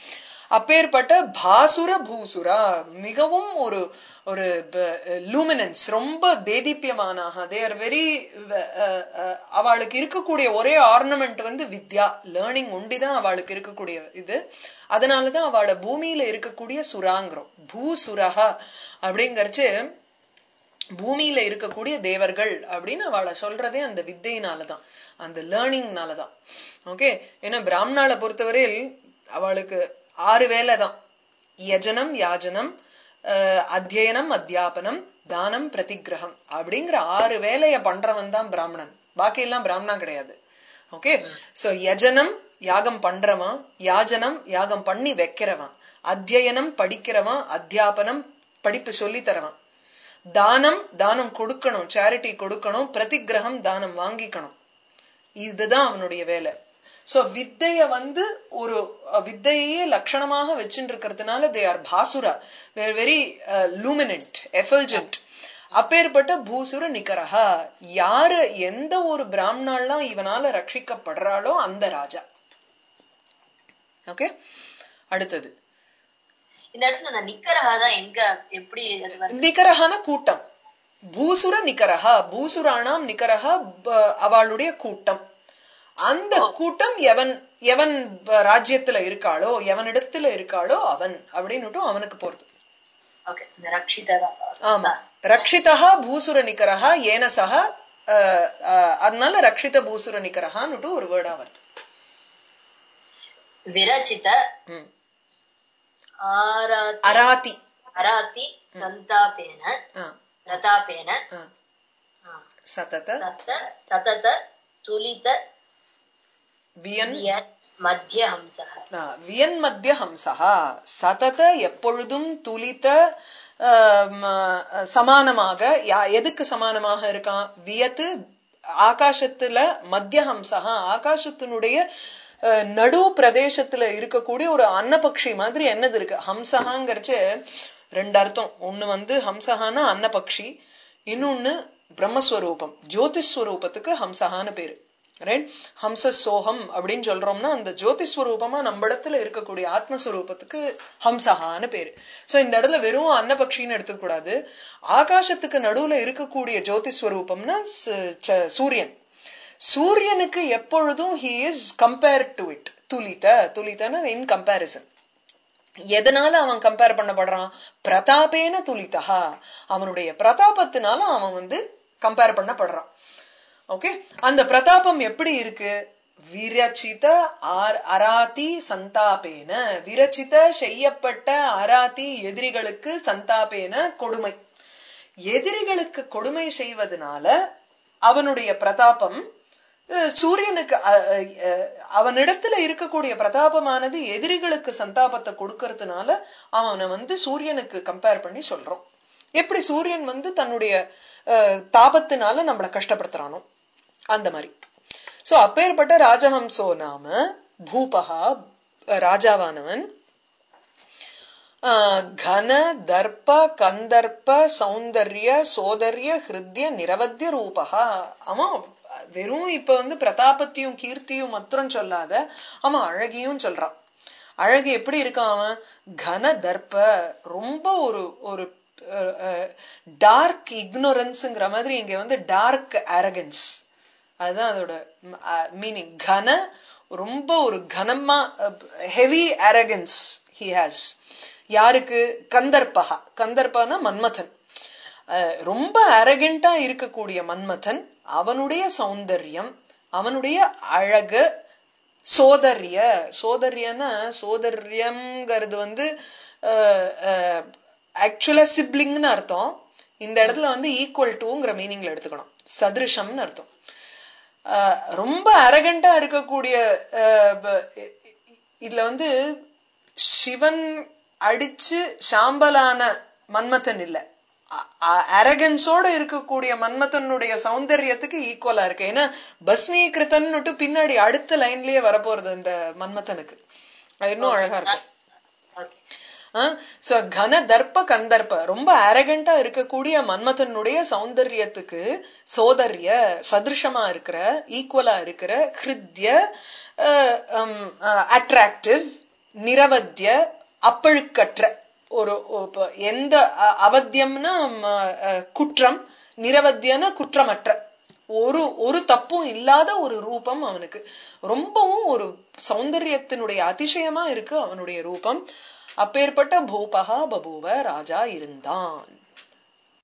அப்பேற்பட்ட பாசுர பூசுரா மிகவும் ஒரு ஒரு லூமினன்ஸ் ரொம்ப தேதீப்பியமானாக தே ஆர் வெரி அவளுக்கு இருக்கக்கூடிய ஒரே ஆர்னமெண்ட் வந்து வித்யா லேர்னிங் ஒண்டிதான் அவளுக்கு இருக்கக்கூடிய இது அதனாலதான் அவளை பூமியில இருக்கக்கூடிய சுராங்கிறோம் பூசுரஹா அப்படிங்கறச்சு பூமியில இருக்கக்கூடிய தேவர்கள் அப்படின்னு அவளை சொல்றதே அந்த வித்தையினாலதான் அந்த லேர்னிங்னாலதான் ஓகே ஏன்னா பிராமணால பொறுத்தவரையில் அவளுக்கு ஆறு வேலை தான் யஜனம் யாஜனம் அத்தியனம் அத்தியாபனம் தானம் பிரதிகிரகம் அப்படிங்கிற ஆறு வேலைய பண்றவன் தான் பிராமணன் பாக்கி எல்லாம் பிராமணா கிடையாது ஓகே சோ யஜனம் யாகம் பண்றவன் யாஜனம் யாகம் பண்ணி வைக்கிறவன் அத்தியனம் படிக்கிறவன் அத்தியாபனம் படிப்பு சொல்லி தரவன் தானம் தானம் கொடுக்கணும் சேரிட்டி கொடுக்கணும் பிரதிகிரகம் தானம் வாங்கிக்கணும் இதுதான் அவனுடைய வேலை சோ வித்தைய வந்து ஒரு வித்தையே லட்சணமாக வச்சுட்டு இருக்கிறதுனால தே ஆர் பாசுரா தேர் வெரி லூமினன்ட் எஃபல்ஜென்ட் அப்பேற்பட்ட பூசுர நிகரஹா யாரு எந்த ஒரு பிராமணாலாம் இவனால ரட்சிக்கப்படுறாளோ அந்த ராஜா ஓகே அடுத்தது இந்த இடத்துல அந்த நிக்கரகா தான் எங்க எப்படி அது வருது நிகரஹான கூட்டம் பூசுர நிகரஹா பூசுராணாம் நிகரஹா அவளுடைய கூட்டம் அந்த கூட்டம் எவன் எவன் ராஜ்யத்துல இருக்காளோ எவனிடத்துல இருக்காளோ அவன் அப்படின்னுட்டும் அவனுக்கு போறது ஓகே இந்த ரக்ஷிதா தான் ஆமா ரக்ஷிதா பூசுர நிகரஹா ஏனசக அதனால ரக்ஷித பூசுர நிகரஹான்னுட்டு ஒரு வேர்டா வருது விரச்சித ம். ஆராதி அராதி அராதி சந்தாபேன ஆ, பிரதாபேன ஆ. ஆ, சதத சத சதத துலித வியன் வியன் மத்திய ஹம்சக ஆ, வியன் மத்திய ஹம்சா சதத எப்பொழுதும் துலித ஆம், ஆ, சமானமாக யா- எதுக்கு சமானமாக இருக்கான் வியத்து ஆகாசத்துல மத்திய ஹம்சா ஆகாசத்தினுடைய ஆ, நடு பிரதேசத்துல இருக்கக்கூடிய ஒரு அன்னபக்ஷி மாதிரி என்னது இருக்கு ஹம்சகாங்கிறச்சு ரெண்டு அர்த்தம் ஒண்ணு வந்து ஹம்சகானா அன்னபக்ஷி இன்னொன்னு பிரம்மஸ்வரூபம் ஜோதிஸ்வரூபத்துக்கு ஹம்சகான்னு பேரு ரைட் ஹம்ச சோகம் அப்படின்னு சொல்றோம்னா அந்த ஜோதிஸ்வரூபமா நம்ம இடத்துல இருக்கக்கூடிய ஆத்மஸ்வரூபத்துக்கு ஹம்சஹான்னு பேரு சோ இந்த இடத்துல வெறும் அன்னபக்ஷின்னு எடுத்துக்க கூடாது ஆகாசத்துக்கு நடுவுல இருக்கக்கூடிய ஜோதிஸ்வரூபம்னா ச- ச- சூரியன் சூரியனுக்கு எப்பொழுதும் he is compare to it துலித துலிதன இன் கம்பேரிசன் எதனால அவன் கம்பேர் பண்ணப்படுறான் பிரதாபேன துலிதா அவனுடைய பிரதாபத்தினால அவன் வந்து கம்பேர் பண்ணப்படுறான் ஓகே அந்த பிரதாபம் எப்படி இருக்கு விரச்சித ஆர்- அராதி சந்தாபேன விரச்சித செய்யப்பட்ட அராதி எதிரிகளுக்கு சந்தாபேன கொடுமை எதிரிகளுக்கு கொடுமை செய்வதனால அவனுடைய பிரதாபம் அஹ், சூரியனுக்கு அஹ், அஹ், அவனிடத்துல இருக்கக்கூடிய பிரதாபமானது எதிரிகளுக்கு சந்தாபத்தை கொடுக்கறதுனால அவனை வந்து சூரியனுக்கு கம்பேர் பண்ணி சொல்றோம் எப்படி சூரியன் வந்து தன்னுடைய அஹ், தாபத்தினால நம்மளை கஷ்டப்படுத்துறானோ அந்த மாதிரி சோ அப்பேற்பட்ட ராஜஹம்சோ நாம பூபகா ராஜாவானவன் ஆஹ், கன தர்ப்ப கந்தர்ப்ப சௌந்தர்ய சோதர்ய ஹிருத்ய நிரவத்திய ரூபகா அவன் வெறும் இப்ப வந்து பிரதாபத்தையும் கீர்த்தியும் மாத்திரம் சொல்லாத அவன் அழகியும் சொல்றான் அழகு எப்படி இருக்கான் அவன் கன தர்ப்ப ரொம்ப ஒரு ஒரு டார்க் இக்னோரன்ஸ்ங்கிற மாதிரி இங்க வந்து டார்க் அரகன்ஸ் அதுதான் அதோட மீனிங் கன ரொம்ப ஒரு கனமா ஹெவி அரகன்ஸ் ஹி ஹாஸ் யாருக்கு கந்தர்பகா கந்தர்பானா மன்மதன் அஹ், ரொம்ப அரகண்டா இருக்கக்கூடிய மன்மதன் அவனுடைய சௌந்தர்யம் அவனுடைய அழகு சோதர்ய சோதர்யனா சோதர்யம்ங்கிறது வந்து ஆக்சுவலா சிப்ளிங்னு அர்த்தம் இந்த இடத்துல வந்து ஈக்குவல் டுங்கிற மீனிங்ல எடுத்துக்கணும் சதிருஷம்னு அர்த்தம் ஆஹ் ரொம்ப அரகண்டா இருக்கக்கூடிய ஆஹ் ப- இ- இ- இதுல வந்து சிவன் அடிச்சு சாம்பலான மன்மதன் இல்ல அரகன்ஸோட இருக்கக்கூடிய மன்மதனுடைய சௌந்தரியத்துக்கு ஈக்குவலா இருக்கு ஏன்னா பஸ்மீகிருத்தன்னுட்டு பின்னாடி அடுத்த லைன்லயே வரப்போறது இந்த மன்மதனுக்கு அது இன்னும் அழகா இருக்கும் ஓகே சோ கன தர்ப்ப கந்தர்ப்ப ரொம்ப அரகண்டா இருக்கக்கூடிய மன்மதனுடைய சௌந்தரியத்துக்கு சோதர்ய சதிருஷமா இருக்கிற ஈக்குவலா இருக்கிற ஹிருத்ய அட்ராக்டிவ் நிரவத்திய அப்பழுக்கற்ற ஒரு ஒ- இப்ப எந்த அ- அவத்தியம்னா ம, அஹ், குற்றம் நிரவத்தியன குற்றமற்ற ஒரு ஒரு தப்பும் இல்லாத ஒரு ரூபம் அவனுக்கு ரொம்பவும் ஒரு சௌந்தரியத்தினுடைய அதிசயமா இருக்கு அவனுடைய ரூபம் அப்பேற்பட்ட பூபகா பபூவ ராஜா இருந்தான்